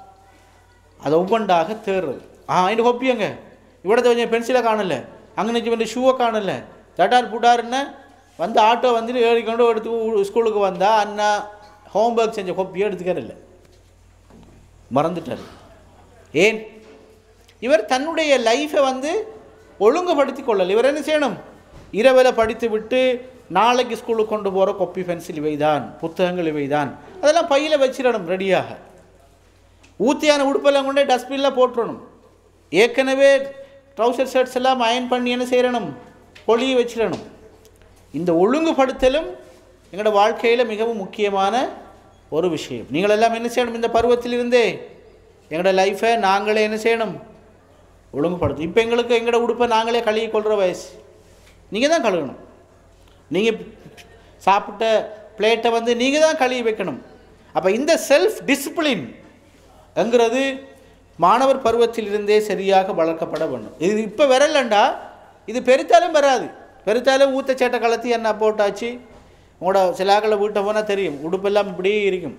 அதை ஒவ்வொன்றாக தேடுறது ஆ இந்த கொப்பியங்க இவ்வளோத்த கொஞ்சம் பென்சிலை காணல அங்கே நினச்சி வந்து ஷூவை காணல தட்டார் புட்டாருன்னு வந்து ஆட்டோ வந்துட்டு ஏறிக்கொண்டு எடுத்து ஊ- ஸ்கூலுக்கு வந்தா அண்ணா ஹோம்ஒர்க் செஞ்ச கொப்பியை எடுத்துக்கிறதில்ல மறந்துட்டார் ஏன் இவர் தன்னுடைய லைஃப்பை வந்து ஒழுங்குபடுத்தி கொள்ளல இவர் என்ன செய்யணும் இரவில் படித்து விட்டு நாளைக்கு ஸ்கூலுக்கு கொண்டு போகிற கொப்பி பென்சில் இவைதான் புத்தகங்கள் இவைதான் அதெல்லாம் பையில் வச்சிடணும் ரெடியாக ஊத்தியான உடுப்பெல்லாம் கொண்டு டஸ்ட்பினில் போட்டுறணும் ஏற்கனவே ட்ரௌசர் ஷர்ட்ஸ் எல்லாம் அயன் பண்ணி என்ன செய்யணும் பொழிய வச்சிடணும் இந்த ஒழுங்குபடுத்தலும் எங்களோட வாழ்க்கையில் மிகவும் முக்கியமான ஒரு விஷயம் நீங்கள் எல்லாம் என்ன செய்யணும் இந்த பருவத்திலிருந்தே எங்களோட லைஃப்பை நாங்களே என்ன செய்யணும் ஒழுங்குபடுத்தும் இப்போ எங்களுக்கு எங்களோட உடுப்பை நாங்களே கழுவி கொள்கிற வயசு நீங்கள் தான் கழுவணும் நீங்கள் சாப்பிட்ட பிளேட்டை வந்து நீங்கள் தான் கழுவி வைக்கணும் அப்போ இந்த செல்ஃப் டிசிப்ளின் என்கிறது மாணவர் பருவத்திலிருந்தே சரியாக வளர்க்கப்பட வேண்டும் இது இப்போ வரலண்டா இது பெருத்தாலும் வராது பெருத்தாலும் ஊத்தச்சேட்டை கலத்தி என்ன போட்டாச்சு உங்களோட சிலாக்களை வீட்டை போனால் தெரியும் உடுப்பெல்லாம் இப்படியே இருக்கும்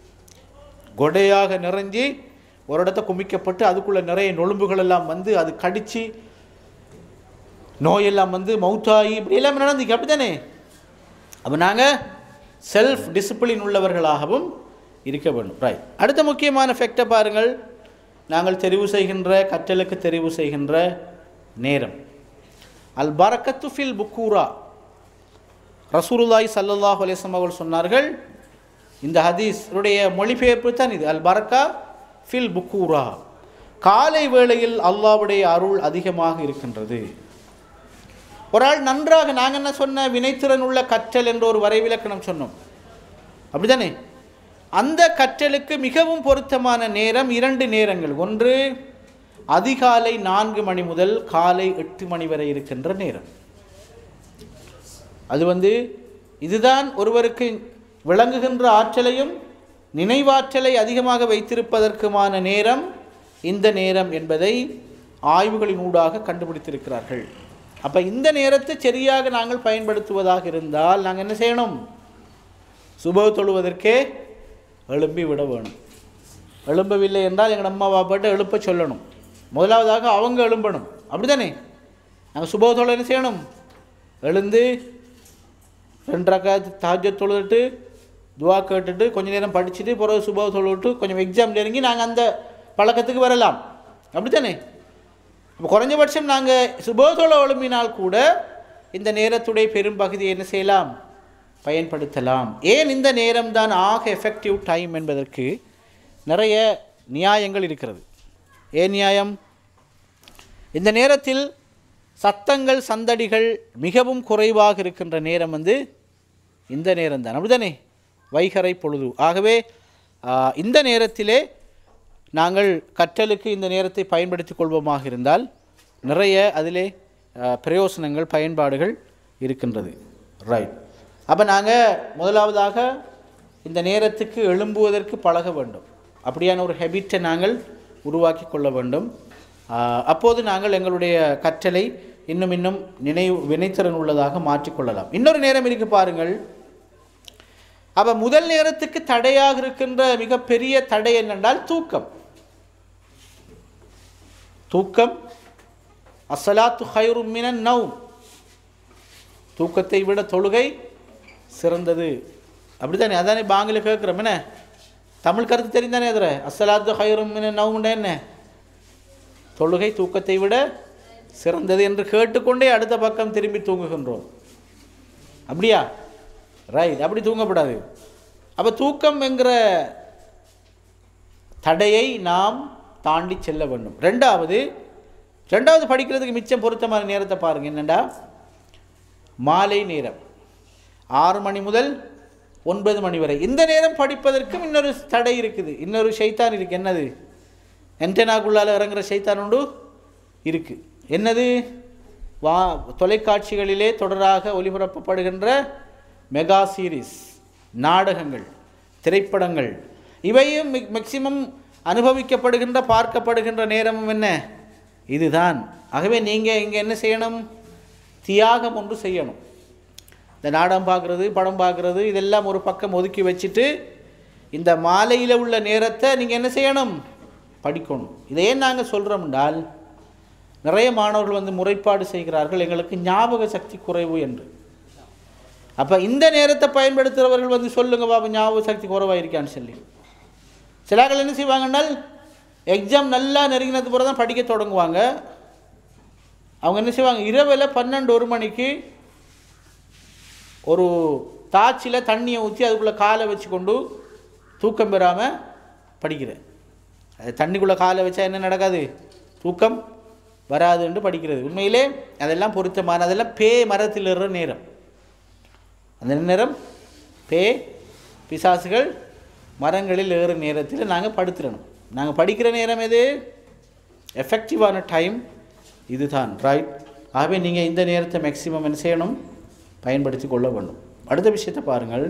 கொடையாக நிறைஞ்சி ஒரு இடத்த குமிக்கப்பட்டு அதுக்குள்ளே நிறைய நொழும்புகள் எல்லாம் வந்து அது கடித்து நோயெல்லாம் வந்து மவுத்தாகி இப்படி எல்லாம் நடந்துக்கு அப்படி தானே அப்போ நாங்கள் செல்ஃப் டிசிப்ளின் உள்ளவர்களாகவும் இருக்க வேண்டும் ரைட் அடுத்த முக்கியமான ஃபேக்டை பாருங்கள் நாங்கள் தெரிவு செய்கின்ற கற்றலுக்கு தெரிவு செய்கின்ற நேரம் அல் பரக்கத்து ஃபில் புக்கூரா ரசூலுல்லாஹி ஸல்லல்லாஹு அலைஹி வஸல்லம் அவர்கள் சொன்னார்கள் இந்த ஹதீஸ் உடைய மொழிபெயர்ப்பு தான் இது அல் பரக்கா ஃபில் புக்கூரா காலை வேளையில் அல்லாவுடைய அருள் அதிகமாக இருக்கின்றது ஒரு ஆள் நன்றாக நாங்கள் என்ன சொன்ன வினைத்திறன் உள்ள கற்றல் என்ற ஒரு வரைவிலக்கணம் சொன்னோம் அப்படிதானே அந்த கற்றலுக்கு மிகவும் பொருத்தமான நேரம் இரண்டு நேரங்கள் ஒன்று அதிகாலை நான்கு மணி முதல் காலை எட்டு மணி வரை இருக்கின்ற நேரம் அது வந்து இதுதான் ஒருவருக்கு விளங்குகின்ற ஆற்றலையும் நினைவாற்றலை அதிகமாக வைத்திருப்பதற்குமான நேரம் இந்த நேரம் என்பதை ஆய்வுகளின் ஊடாக கண்டுபிடித்திருக்கிறார்கள் அப்போ இந்த நேரத்தை சரியாக நாங்கள் பயன்படுத்துவதாக இருந்தால் நாங்கள் என்ன செய்யணும் சுப தொழுவதற்கே எழும்பி விட வேணும் எழும்பவில்லை என்றால் எங்கள் அம்மா பாப்பாட்ட எழுப்ப சொல்லணும் முதலாவதாக அவங்க எழும்பணும் அப்படிதானே நாங்கள் சுப தொழ என்ன செய்யணும் எழுந்து ரெண்டு ரக்கா தாஜ தொழுதுட்டு துவா கேட்டுட்டு கொஞ்ச நேரம் படிச்சுட்டு பிறகு சுப தொழுவிட்டு கொஞ்சம் எக்ஸாம் இறங்கி நாங்கள் அந்த பழக்கத்துக்கு வரலாம் அப்படித்தானே இப்போ குறைஞ்சபட்சம் நாங்கள் சுபோதோல எழும்பினால் கூட இந்த நேரத்துடைய பெரும் பகுதியை என்ன செய்யலாம் பயன்படுத்தலாம் ஏன் இந்த நேரம் தான் ஆக எஃபெக்டிவ் டைம் என்பதற்கு நிறைய நியாயங்கள் இருக்கிறது ஏன் நியாயம் இந்த நேரத்தில் சத்தங்கள் சந்தடிகள் மிகவும் குறைவாக இருக்கின்ற நேரம் வந்து இந்த நேரம் தான் அப்படிதானே வைகரை பொழுது ஆகவே ஆ, இந்த நேரத்திலே நாங்கள் கற்றலுக்கு இந்த நேரத்தை பயன்படுத்திக் கொள்வோமாக இருந்தால் நிறைய அதிலே ஆ, பிரயோசனங்கள் பயன்பாடுகள் இருக்கின்றது ரைட் அப்போ நாங்கள் முதலாவதாக இந்த நேரத்துக்கு எழும்புவதற்கு பழக வேண்டும் அப்படியான ஒரு ஹெபிட்டை நாங்கள் உருவாக்கி கொள்ள வேண்டும் ஆ, அப்போது நாங்கள் எங்களுடைய கற்றலை இன்னும் இன்னும் நினைவு வினைத்திறன் உள்ளதாக மாற்றிக்கொள்ளலாம் இன்னொரு நேரம் இருக்கு பாருங்கள் அப்போ முதல் நேரத்துக்கு தடையாக இருக்கின்ற மிகப்பெரிய தடை என்னென்றால் தூக்கம் தூக்கம் அசலாத்து ஹைரும் மினன் நவ் தூக்கத்தை விட தொழுகை சிறந்தது அப்படித்தானே அதானே பாங்கில கேட்குறோம் என்ன தமிழ் கருத்து தெரிந்தானே அதில் அசலாத்து ஹைரும் மினன் நவுண்டா என்ன தொழுகை தூக்கத்தை விட சிறந்தது என்று கேட்டுக்கொண்டே அடுத்த பக்கம் திரும்பி தூங்குகின்றோம் அப்படியா ரைட் அப்படி தூங்கப்படாது அப்போ தூக்கம் என்கிற தடையை நாம் தாண்டி செல்ல வேண்டும் ரெண்டாவது ரெண்டாவது படிக்கிறதுக்கு மிச்சம் பொருத்தமான நேரத்தை பாருங்கள் என்னென்னா மாலை நேரம் ஆறு மணி முதல் ஒன்பது மணி வரை இந்த நேரம் படிப்பதற்கும் இன்னொரு தடை இருக்குது இன்னொரு ஷைத்தான் இருக்குது என்னது என்டெனாக்குள்ளால் இறங்குற ஷைத்தான் உண்டு இருக்குது என்னது வா தொலைக்காட்சிகளிலே தொடராக ஒளிபரப்பப்படுகின்ற மெகா சீரிஸ் நாடகங்கள் திரைப்படங்கள் இவையும் மேக்சிமம் அனுபவிக்கப்படுகின்ற பார்க்கப்படுகின்ற நேரமும் என்ன இதுதான் ஆகவே நீங்கள் இங்கே என்ன செய்யணும் தியாகம் ஒன்று செய்யணும் இந்த நாடகம் பார்க்குறது படம் பார்க்குறது இதெல்லாம் ஒரு பக்கம் ஒதுக்கி வச்சுட்டு இந்த மாலையில் உள்ள நேரத்தை நீங்கள் என்ன செய்யணும் படிக்கணும் இதை ஏன் நாங்கள் சொல்கிறோம் என்றால் நிறைய மாணவர்கள் வந்து முறைப்பாடு செய்கிறார்கள் எங்களுக்கு ஞாபக சக்தி குறைவு என்று அப்போ இந்த நேரத்தை பயன்படுத்துகிறவர்கள் வந்து சொல்லுங்க பாபா ஞாபக சக்தி குறைவாக இருக்கான்னு சொல்லி சிலாக்கள் என்ன செய்வாங்கன்னால் எக்ஸாம் நல்லா நெருங்கினது பிறகு தான் படிக்க தொடங்குவாங்க அவங்க என்ன செய்வாங்க இரவில் பன்னெண்டு ஒரு மணிக்கு ஒரு தாச்சியில் தண்ணியை ஊற்றி அதுக்குள்ளே காலை வச்சு கொண்டு தூக்கம் பெறாமல் படிக்கிறேன் அது தண்ணிக்குள்ளே காலை வச்சா என்ன நடக்காது தூக்கம் வராதுன்னு படிக்கிறது உண்மையிலே அதெல்லாம் பொருத்தமான அதெல்லாம் பே மரத்தில் ஏறுற நேரம் அந்த நேரம் பே பிசாசுகள் மரங்களில் ஏறுற நேரத்தில் நாங்கள் படுத்துடணும் நாங்கள் படிக்கிற நேரம் எது எஃபெக்டிவான டைம் இதுதான் ரைட் ஆகவே நீங்கள் இந்த நேரத்தை மேக்ஸிமம் என்ன செய்யணும் பயன்படுத்தி கொள்ள வேண்டும் அடுத்த விஷயத்தை பாருங்கள்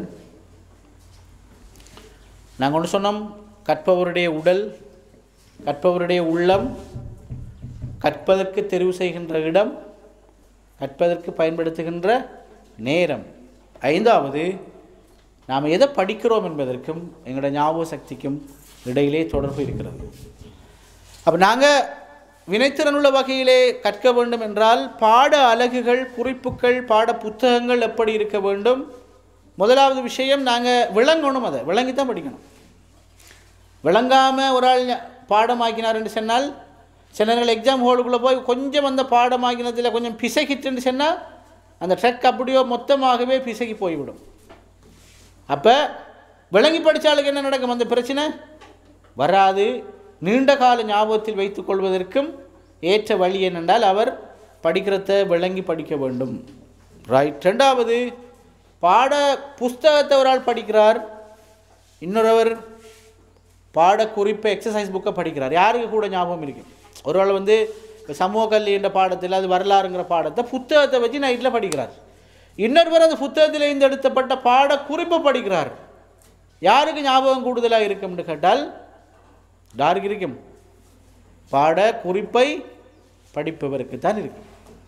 நாங்கள் ஒன்று சொன்னோம் கற்பவருடைய உடல் கற்பவருடைய உள்ளம் கற்பதற்கு தெரிவு செய்கின்ற இடம் கற்பதற்கு பயன்படுத்துகின்ற நேரம் ஐந்தாவது நாம் எதை படிக்கிறோம் என்பதற்கும் எங்களோட ஞாபக சக்திக்கும் இடையிலே தொடர்பு இருக்கிறது அப்போ நாங்கள் வினைத்திறனுள்ள வகையிலே கற்க வேண்டும் என்றால் பாட அலகுகள் குறிப்புகள் பாட புத்தகங்கள் எப்படி இருக்க வேண்டும் முதலாவது விஷயம் நாங்கள் விளங்கணும் அதை விளங்கி தான் படிக்கணும் விளங்காமல் ஒரு ஆள் ஞ- பாடமாக்கினார் என்று சொன்னால் சில நேரங்கள் எக்ஸாம் ஹாலுக்குள்ளே போய் கொஞ்சம் அந்த பாடமாக்கினதில் கொஞ்சம் பிசகிட்டுன்னு சொன்னால் அந்த ட்ரெக் அப்படியோ மொத்தமாகவே பிசகி போய்விடும் அப்போ விளங்கி படித்தாளுக்கு என்ன நடக்கும் அந்த பிரச்சனை வராது நீண்ட கால ஞாபகத்தில் வைத்துக் கொள்வதற்கும் ஏற்ற வழி என்னென்றால் அவர் படிக்கிறத விளங்கி படிக்க வேண்டும் ரைட் ரெண்டாவது பாட புஸ்தகத்தை ஒரு ஆள் படிக்கிறார் இன்னொருவர் பாட குறிப்பை எக்ஸசைஸ் புக்கை படிக்கிறார் யாருக்கு கூட ஞாபகம் இருக்கு ஒரு ஆள் வந்து இப்போ சமூக கல்வி என்ற பாடத்தில் அது வரலாறுங்கிற பாடத்தை புத்தகத்தை வச்சு நைட்டில் படிக்கிறார் இன்னொருவர் அந்த புத்தகத்தில் இருந்து எடுத்தப்பட்ட பாட குறிப்பை படிக்கிறார் யாருக்கு ஞாபகம் கூடுதலாக இருக்கும்னு கேட்டால் யாருக்கு இருக்கும் பாட குறிப்பை படிப்பவருக்கு தான் இருக்கும்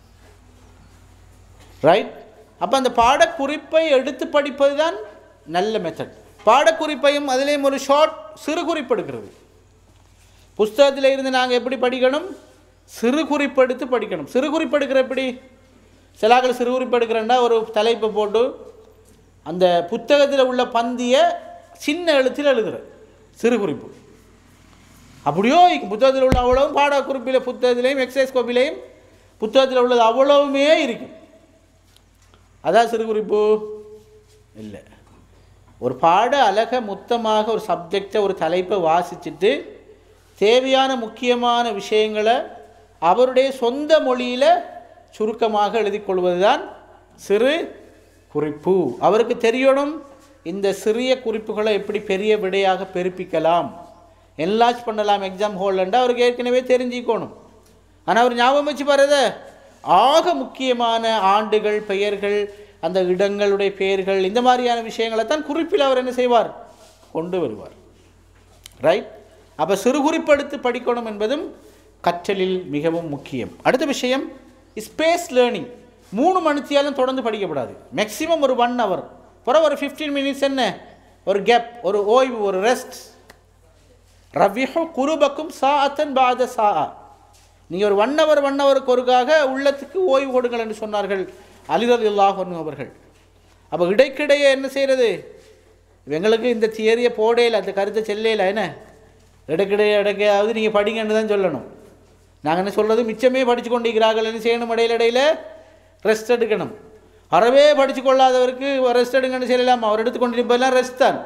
ரைட் அப்போ அந்த பாடக்குறிப்பை எடுத்து படிப்பது தான் நல்ல மெத்தட் பாடக்குறிப்பையும் அதிலேயும் ஒரு ஷார்ட் சிறு குறிப்பு எடுக்கிறது புஸ்தகத்தில் இருந்து நாங்கள் எப்படி படிக்கணும் சிறு குறிப்பு எடுத்து படிக்கணும் சிறு குறிப்பு எடுக்கிற எப்படி சிலாக்கள் சிறு குறிப்பு எடுக்கிறேன்னா ஒரு தலைப்பை போட்டு அந்த புத்தகத்தில் உள்ள பந்தியை சின்ன எழுத்தில் எழுதுற சிறு குறிப்பு அப்படியோ இருக்கு. புத்தகத்தில் உள்ள அவ்வளவும் பாட குறிப்பில் புத்தகத்திலையும் எக்ஸசைஸ் கோப்பிலையும் புத்தகத்தில் உள்ளது அவ்வளவுமே இருக்கும் அதான் சிறு குறிப்பு இல்லை ஒரு பாட அழக மொத்தமாக ஒரு சப்ஜெக்டை ஒரு தலைப்பை வாசிச்சுட்டு தேவையான முக்கியமான விஷயங்களை அவருடைய சொந்த மொழியில் சுருக்கமாக எழுதி கொள்வது தான் சிறு குறிப்பு அவருக்கு தெரியணும் இந்த சிறிய குறிப்புகளை எப்படி பெரிய விடையாக பெருப்பிக்கலாம் என்லார்ஜ் பண்ணலாம் எக்ஸாம் ஹோல்லண்டா அவருக்கு ஏற்கனவே தெரிஞ்சுக்கணும் ஆனால் அவர் ஞாபகம் வச்சு பாருத ஆக முக்கியமான ஆண்டுகள் பெயர்கள் அந்த இடங்களுடைய பெயர்கள் இந்த மாதிரியான விஷயங்களை தான் குறிப்பில் அவர் என்ன செய்வார் கொண்டு வருவார் ரைட் அப்போ சிறு குறிப்பெடுத்து படிக்கணும் என்பதும் கற்றலில் மிகவும் முக்கியம் அடுத்த விஷயம் ஸ்பேஸ் லேர்னிங் மூணு மணித்தியாலும் தொடர்ந்து படிக்கப்படாது மேக்ஸிமம் ஒரு ஒன் ஹவர் பிறகு ஒரு ஃபிஃப்டீன் மினிட்ஸ் என்ன ஒரு கேப் ஒரு ஓய்வு ஒரு ரெஸ்ட் ரவிஹு குருபக்கும் சாஅத்தன் பாத சா நீங்கள் ஒரு ஒன் ஹவர் ஒன் ஹவருக்கு ஒருக்காக உள்ளத்துக்கு ஓய்வு கொடுங்கள் என்று சொன்னார்கள் அலிரல் இல்லாஹன் அவர்கள் அப்போ இடைக்கிடையே என்ன செய்கிறது எங்களுக்கு இந்த தியரியை போடையில் அந்த கருத்தை செல்லையில் என்ன இடைக்கிடையே இடைக்கையாவது நீங்கள் படிங்கன்னு தான் சொல்லணும் நாங்கள் என்ன சொல்கிறது மிச்சமே படித்து கொண்டிருக்கிறார்கள் என்ன செய்யணும் இடையில இடையில ரெஸ்ட் எடுக்கணும் அறவே படித்து கொள்ளாதவருக்கு ரெஸ்ட் எடுங்கன்னு சொல்லலாம் அவர் எடுத்துக்கொண்டிருப்பதெல்லாம் ரெஸ்ட் தான்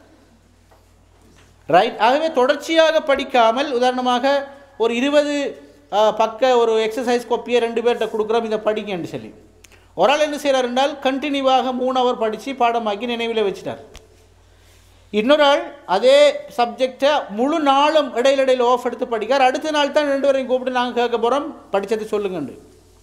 ரைட் ஆகவே தொடர்ச்சியாக படிக்காமல் உதாரணமாக ஒரு இருபது பக்க ஒரு எக்ஸசைஸ் கொப்பியை ரெண்டு பேர்கிட்ட கொடுக்குறோம் இதை படிங்கன்னு சொல்லி ஒரு ஆள் என்ன செய்கிறார் என்றால் கண்டினியூவாக மூணு ஹவர் படித்து பாடமாக்கி நினைவில் வச்சிட்டார் இன்னொரு ஆள் அதே சப்ஜெக்டை முழு நாளும் இடையில இடையில ஆஃப் எடுத்து படிக்கார் அடுத்த நாள் தான் ரெண்டு பேரையும் கூப்பிட்டு நாங்கள் கேட்க போகிறோம் படித்ததை சொல்லுங்கண்டு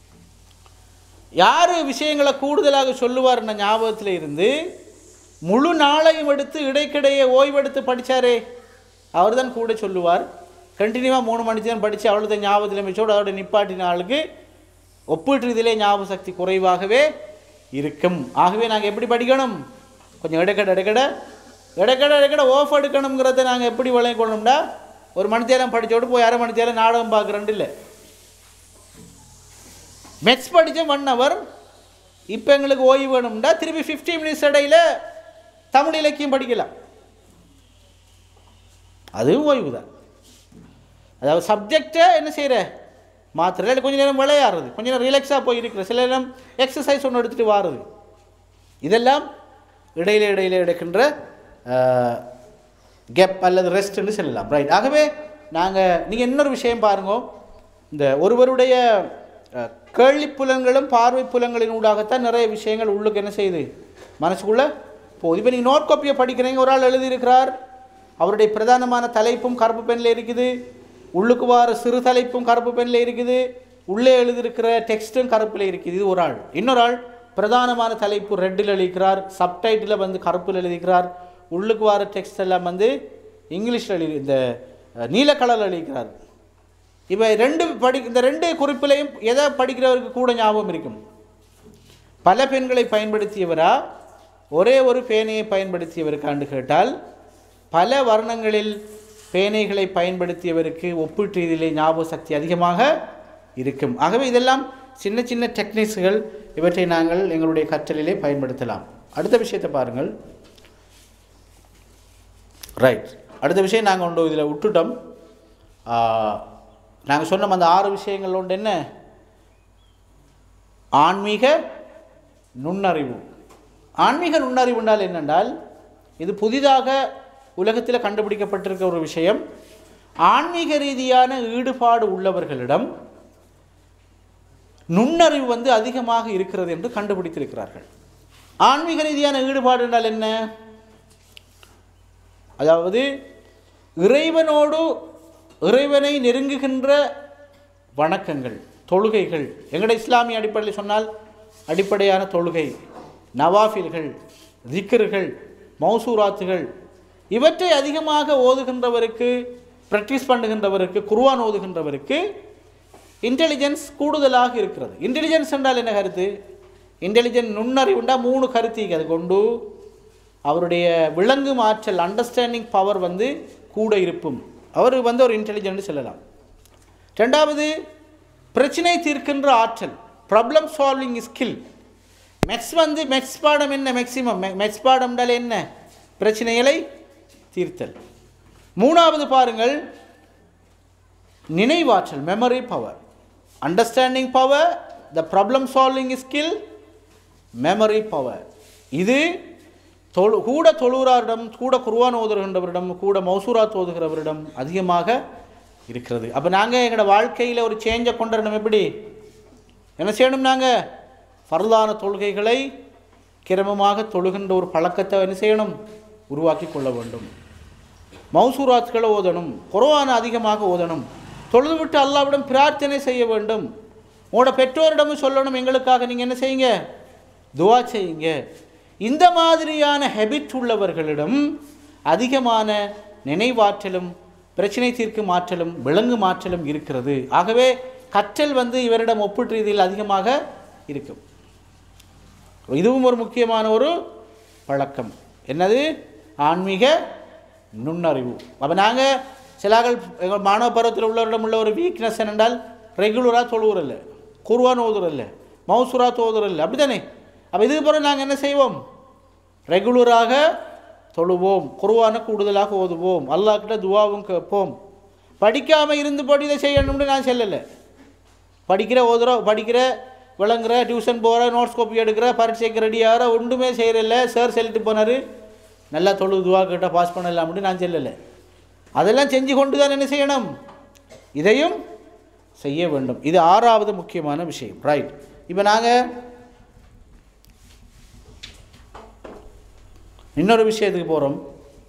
யார் விஷயங்களை கூடுதலாக சொல்லுவார்ன ஞாபகத்தில் இருந்து முழு நாளையும் எடுத்து இடைக்கிடையே ஓய்வெடுத்து படித்தாரே அவர் தான் கூட சொல்லுவார் கண்டினியூவாக மூணு மணிக்கு தான் படித்து அவ்வளோதான் ஞாபகத்தில் மிச்சோடு அதோட நிப்பாட்டின ஆளுக்கு ஒப்பீட்டு இதிலே ஞாபக சக்தி குறைவாகவே இருக்கும் ஆகவே நாங்கள் எப்படி படிக்கணும் கொஞ்சம் இடைக்கடை இடைக்கடை இடைக்கடை இடைக்கடை ஓஃப் எடுக்கணுங்கிறத நாங்கள் எப்படி விளங்கிக்கொள்ளணும்டா ஒரு மணித்தேரம் படித்தோடு போய் அரை மணித்தேரம் நாடகம் பார்க்குறேன் இல்லை மெட்ஸ் படித்த ஒன் ஹவர் இப்போ எங்களுக்கு ஓய்வு வேணும்டா திருப்பி ஃபிஃப்டி மினிட்ஸ் இடையில தமிழ் இலக்கியம் படிக்கலாம் அதுவும் ஓய்வு தான் அதாவது சப்ஜெக்டை என்ன செய்கிற மாத்திரை இல்லை கொஞ்சம் நேரம் விளையாடுறது கொஞ்சம் நேரம் ரிலாக்ஸாக போய் இருக்கிற சில நேரம் எக்ஸசைஸ் ஒன்று எடுத்துகிட்டு வாருது இதெல்லாம் இடையில இடையில எடுக்கின்ற கேப் அல்லது ரெஸ்ட்னு சொல்லலாம் ரைட் ஆகவே நாங்கள் நீங்கள் இன்னொரு விஷயம் பாருங்க இந்த ஒருவருடைய அஹ், கேள்வி புலன்களும் பார்வை புலன்களின் ஊடாகத்தான் நிறைய விஷயங்கள் உள்ளுக்கு என்ன செய்யுது மனசுக்குள்ளே போகுது இப்போ நீங்கள் நோட் காப்பியை படிக்கிறீங்க ஒரு ஆள் எழுதியிருக்கிறார் அவருடைய பிரதானமான தலைப்பும் கருப்பு பெண்ணில் இருக்குது உள்ளுக்கு வார சிறு தலைப்பும் கருப்பு பெண்ணில் இருக்குது உள்ளே எழுதியிருக்கிற டெக்ஸ்ட்டும் கருப்பில் இருக்குது இது ஒரு ஆள் இன்னொரு ஆள் பிரதானமான தலைப்பு ரெட்டில் எழுதிக்கிறார் சப்டைட்டில் வந்து கருப்பில் எழுதிக்கிறார் உள்ளுக்கு வார டெக்ஸ்ட் எல்லாம் வந்து இங்கிலீஷில் எழுதி இந்த அஹ், நீல கலரில் எழுதிக்கிறார் இப்போ ரெண்டு படி இந்த ரெண்டு குறிப்பிலையும் எதை படிக்கிறவருக்கு கூட ஞாபகம் இருக்கும் பல பெண்களை பயன்படுத்தியவரா ஒரே ஒரு பேனையை பயன்படுத்தியவருக்காண்டு கேட்டால் பல வர்ணங்களில் பேனைகளை பயன்படுத்தியவருக்கு ஒப்பீட்டு இதிலே ஞாபக சக்தி அதிகமாக இருக்கும் ஆகவே இதெல்லாம் சின்ன சின்ன டெக்னிக்ஸ்கள் இவற்றை நாங்கள் எங்களுடைய கற்றலிலே பயன்படுத்தலாம் அடுத்த விஷயத்தை பாருங்கள் ரைட் அடுத்த விஷயம் நாங்கள் ஒன்று இதில் விட்டுட்டோம் நாங்கள் சொன்னோம் அந்த ஆறு விஷயங்கள் ஒன்று என்ன ஆன்மீக நுண்ணறிவு ஆன்மீக நுண்ணறிவு என்றால் என்னென்றால் இது புதிதாக உலகத்தில் கண்டுபிடிக்கப்பட்டிருக்க ஒரு விஷயம் ஆன்மீக ரீதியான ஈடுபாடு உள்ளவர்களிடம் நுண்ணறிவு வந்து அதிகமாக இருக்கிறது என்று கண்டுபிடித்திருக்கிறார்கள் ஆன்மீக ரீதியான ஈடுபாடு என்றால் என்ன அதாவது இறைவனோடு இறைவனை நெருங்குகின்ற வணக்கங்கள் தொழுகைகள் எங்கட இஸ்லாமிய அடிப்படையில் சொன்னால் அடிப்படையான தொழுகை நவாஃபில்கள் திக்ருகள் மௌசூராத்துகள் இவற்றை அதிகமாக ஓதுகின்றவருக்கு ப்ராக்டிஸ் பண்ணுகின்றவருக்கு குர்ஆன் ஓதுகின்றவருக்கு இன்டெலிஜென்ஸ் கூடுதலாக இருக்கிறது இன்டெலிஜென்ஸ் என்றால் என்ன கருத்து இன்டெலிஜென்ட் நுண்ணறிவுண்டா மூணு கருத்து அது கொண்டு அவருடைய விளங்கும் ஆற்றல் அண்டர்ஸ்டாண்டிங் பவர் வந்து கூட இருப்பும் அவர் வந்து ஒரு இன்டெலிஜென்ட் சொல்லலாம் ரெண்டாவது பிரச்சனை தீர்க்கின்ற ஆற்றல் ப்ராப்ளம் சால்விங் ஸ்கில் மெக்ஸ் வந்து மெக்ஸ் பாடம் என்ன மேக்சிமம் மெக்ஸ் பாடம்னால என்ன பிரச்சனைகளை தீர்த்தல் மூணாவது பாருங்கள் நினைவாற்றல் memory power understanding power the problem solving skill memory power இது தொழு கூட தொழுகிறாரிடம் கூட குர்ஆன் ஓதுகின்றவரிடம் கூட மௌசூராத் ஓதுகிறவரிடம் அதிகமாக இருக்கிறது அப்போ நாங்கள் எங்களோட வாழ்க்கையில் ஒரு சேஞ்சை கொண்டு வரணும் எப்படி என்ன செய்யணும் நாங்கள் ஃபர்லான தொழுகைகளை கிரமமாக தொழுகின்ற ஒரு பழக்கத்தை என்ன செய்யணும் உருவாக்கி கொள்ள வேண்டும் மௌசூராத்களை ஓதணும் குர்ஆனை அதிகமாக ஓதணும் தொழுதுவிட்டு அல்லாவிடம் பிரார்த்தனை செய்ய வேண்டும் உங்களோட பெற்றோரிடமும் சொல்லணும் எங்களுக்காக நீங்கள் என்ன செய்யுங்க துவா செய்யுங்க இந்த மாதிரியான ஹெபிட் உள்ளவர்களிடம் அதிகமான நினைவாற்றலும் பிரச்சனை தீர்க்கும் ஆற்றலும் விலங்கும் ஆற்றலும் இருக்கிறது ஆகவே கற்றல் வந்து இவரிடம் ஒப்பீட்டு ரீதியில் அதிகமாக இருக்கும் இதுவும் ஒரு முக்கியமான ஒரு பழக்கம் என்னது ஆன்மீக நுண்ணறிவு அப்போ நாங்கள் சிலாக்கள் எங்கள் மாணவ பருவத்தில் உள்ளவரிடம் உள்ள ஒரு வீக்னஸ் என்னென்றால் ரெகுலராக தொழுவுறல்ல குர்வான் ஓதுறல்ல மௌசுரா தோதுறல்ல அப்படி தானே அப்போ இதுக்கு பிறகு நாங்கள் என்ன செய்வோம் ரெகுலராக தொழுவோம் குர்வானை கூடுதலாக ஓதுவோம் அல்லாஹ்கிட்ட துவாவும் கேட்போம் படிக்காமல் இருந்துபடி இதை செய்யணும்னு நான் சொல்லலை படிக்கிற ஓதுறோம் படிக்கிற விளங்குற டியூஷன் போகிற நோட்ஸ் காப்பி எடுக்கிற பரீட்சைக்கு ரெடி ஆகிற ஒன்றுமே செய்கிறதில்ல சார் சொல்லிட்டு போனார் நல்லா தொழு துவா கிட்ட பாஸ் பண்ணலாம்னு நான் சொல்லலை அதெல்லாம் செஞ்சு கொண்டு தான் என்ன செய்யணும் இதையும் செய்ய வேண்டும் இது ஆறாவது முக்கியமான விஷயம் ரைட் இப்போ நாங்கள் இன்னொரு விஷயத்துக்கு போகிறோம்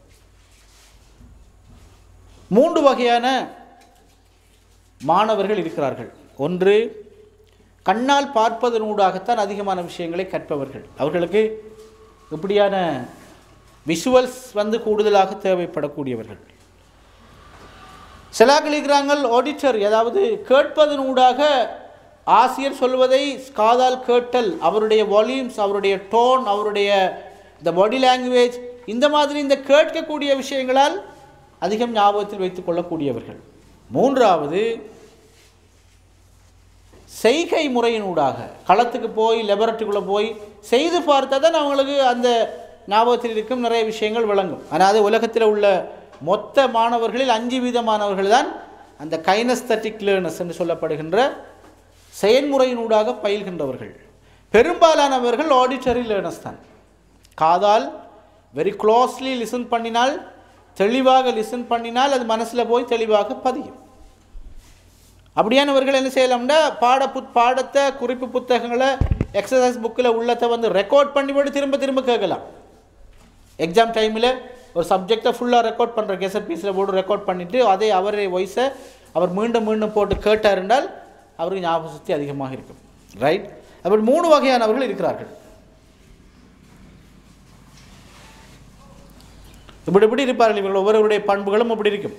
மூன்று வகையான மாணவர்கள் இருக்கிறார்கள் ஒன்று கண்ணால் பார்ப்பதனூடாகத்தான் அதிகமான விஷயங்களை கற்பவர்கள் அவர்களுக்கு இப்படியான விஷுவல்ஸ் வந்து கூடுதலாக தேவைப்படக்கூடியவர்கள் சிலாக்கள் இருக்கிறாங்கள் ஆடிட்டர் அதாவது கேட்பதனூடாக ஆசிரியர் சொல்வதை காதால் கேட்டல் அவருடைய வால்யூம்ஸ் அவருடைய டோன் அவருடைய இந்த பாடி லாங்குவேஜ் இந்த மாதிரி இந்த கேட்கக்கூடிய விஷயங்களால் அதிகம் ஞாபகத்தில் வைத்துக் கொள்ளக்கூடியவர்கள் மூன்றாவது செய்கை முறையினூடாக களத்துக்கு போய் லெபரட்டரிக்குள்ளே போய் செய்து பார்த்தா தான் அவங்களுக்கு அந்த ஞாபகத்தில் இருக்கும் நிறைய விஷயங்கள் விளங்கும் அதாவது உலகத்தில் உள்ள மொத்த மாணவர்களில் அஞ்சு வீதமானவர்கள் தான் அந்த கைனஸ்தட்டிக் லேர்னஸ் என்று சொல்லப்படுகின்ற செயல்முறையினூடாக பயில்கின்றவர்கள் பெரும்பாலானவர்கள் ஆடிட்டரி லேர்னஸ் தான் காதால் வெரி க்ளோஸ்லி லிசன் பண்ணினால் தெளிவாக லிசன் பண்ணினால் அது மனசில் போய் தெளிவாக பதியும் அப்படியானவர்கள் என்ன செய்யலாம்னா பாட புத் பாடத்தை குறிப்பு புத்தகங்களை எக்ஸசைஸ் புக்கில் உள்ளத்தை வந்து ரெக்கார்ட் பண்ணி போட்டு திரும்ப திரும்ப கேட்கலாம் எக்ஸாம் டைமில் ஒரு சப்ஜெக்டை ஃபுல்லாக ரெக்கார்ட் பண்ணுற கெசட் பீஸில் போட்டு ரெக்கார்ட் பண்ணிவிட்டு அதே அவரே வாய்ஸை அவர் மீண்டும் மீண்டும் போட்டு கேட்டார் என்றால் அவருக்கு ஞாபக சக்தி அதிகமாக இருக்கும் ரைட் அப்படி மூணு வகையானவர்கள் இருக்கிறார்கள் இப்படி இப்படி இருப்பார்கள் இவர்கள் ஒவ்வொருவருடைய பண்புகளும் அப்படி இருக்கும்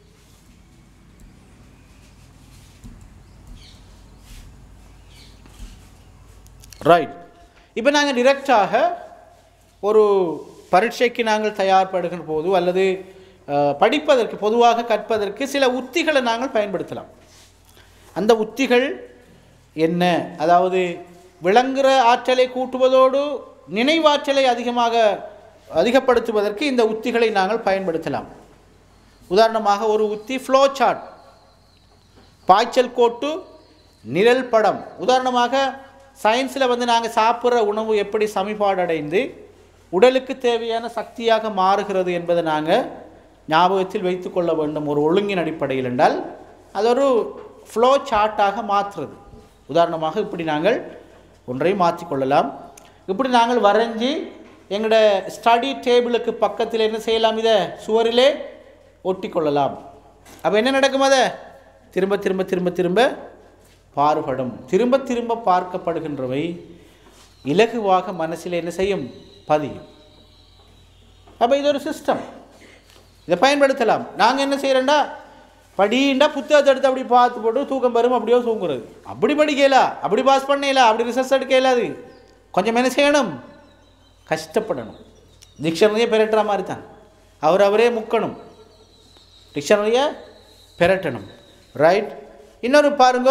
ரைட் இப்போ நாங்கள் டிரெக்டாக ஒரு பரீட்சைக்கு நாங்கள் தயார்படுகிற போது அல்லது அஹ், படிப்பதற்கு பொதுவாக கற்பதற்கு சில உத்திகளை நாங்கள் பயன்படுத்தலாம் அந்த உத்திகள் என்ன அதாவது விளங்குற ஆற்றலை கூட்டுவதோடு நினைவாற்றலை அதிகமாக அதிகப்படுத்துவதற்கு இந்த உத்திகளை நாங்கள் பயன்படுத்தலாம் உதாரணமாக ஒரு உத்தி ஃப்ளோ சார்ட் பாய்ச்சல் கோட்டு நிழல் படம் உதாரணமாக சயின்ஸில் வந்து நாங்கள் சாப்பிட்ற உணவு எப்படி சமிபாடு அடைந்து உடலுக்கு தேவையான சக்தியாக மாறுகிறது என்பதை நாங்கள் ஞாபகத்தில் வைத்துக்கொள்ள வேண்டும் ஒரு ஒழுங்கின் அடிப்படையில் என்றால் அது ஒரு ஃப்ளோ சார்ட்டாக மாற்றுறது உதாரணமாக இப்படி நாங்கள் ஒன்றை மாற்றிக்கொள்ளலாம் இப்படி நாங்கள் வரைஞ்சி எங்களோட ஸ்டடி டேபிளுக்கு பக்கத்தில் என்ன செய்யலாம் இதை சுவரிலே ஒட்டி கொள்ளலாம் அப்போ என்ன நடக்கும் அதை திரும்ப திரும்ப திரும்ப திரும்ப பாறுபடும் திரும்ப திரும்ப பார்க்கப்படுகின்றவை இலகுவாக மனசில் என்ன செய்யும் பதியும் அப்போ இது ஒரு சிஸ்டம் இதை பயன்படுத்தலாம் நாங்கள் என்ன செய்கிறோண்டா படிண்டா புத்தகத்தை எடுத்து அப்படி பார்த்து போட்டு தூக்கம் வரும் அப்படியோ தூங்குறது அப்படி படிக்கலா அப்படி பாஸ் பண்ணல அப்படி ரிசர்ச் எடுக்க இயலாது கொஞ்சம் என்ன செய்யணும் கஷ்டப்படணும் டிக்ஷனரியை பெரட்டுற மாதிரி தான் அவர் அவரே முக்கணும் டிக்ஷனரியை பெரட்டணும் ரைட் இன்னொரு பாருங்க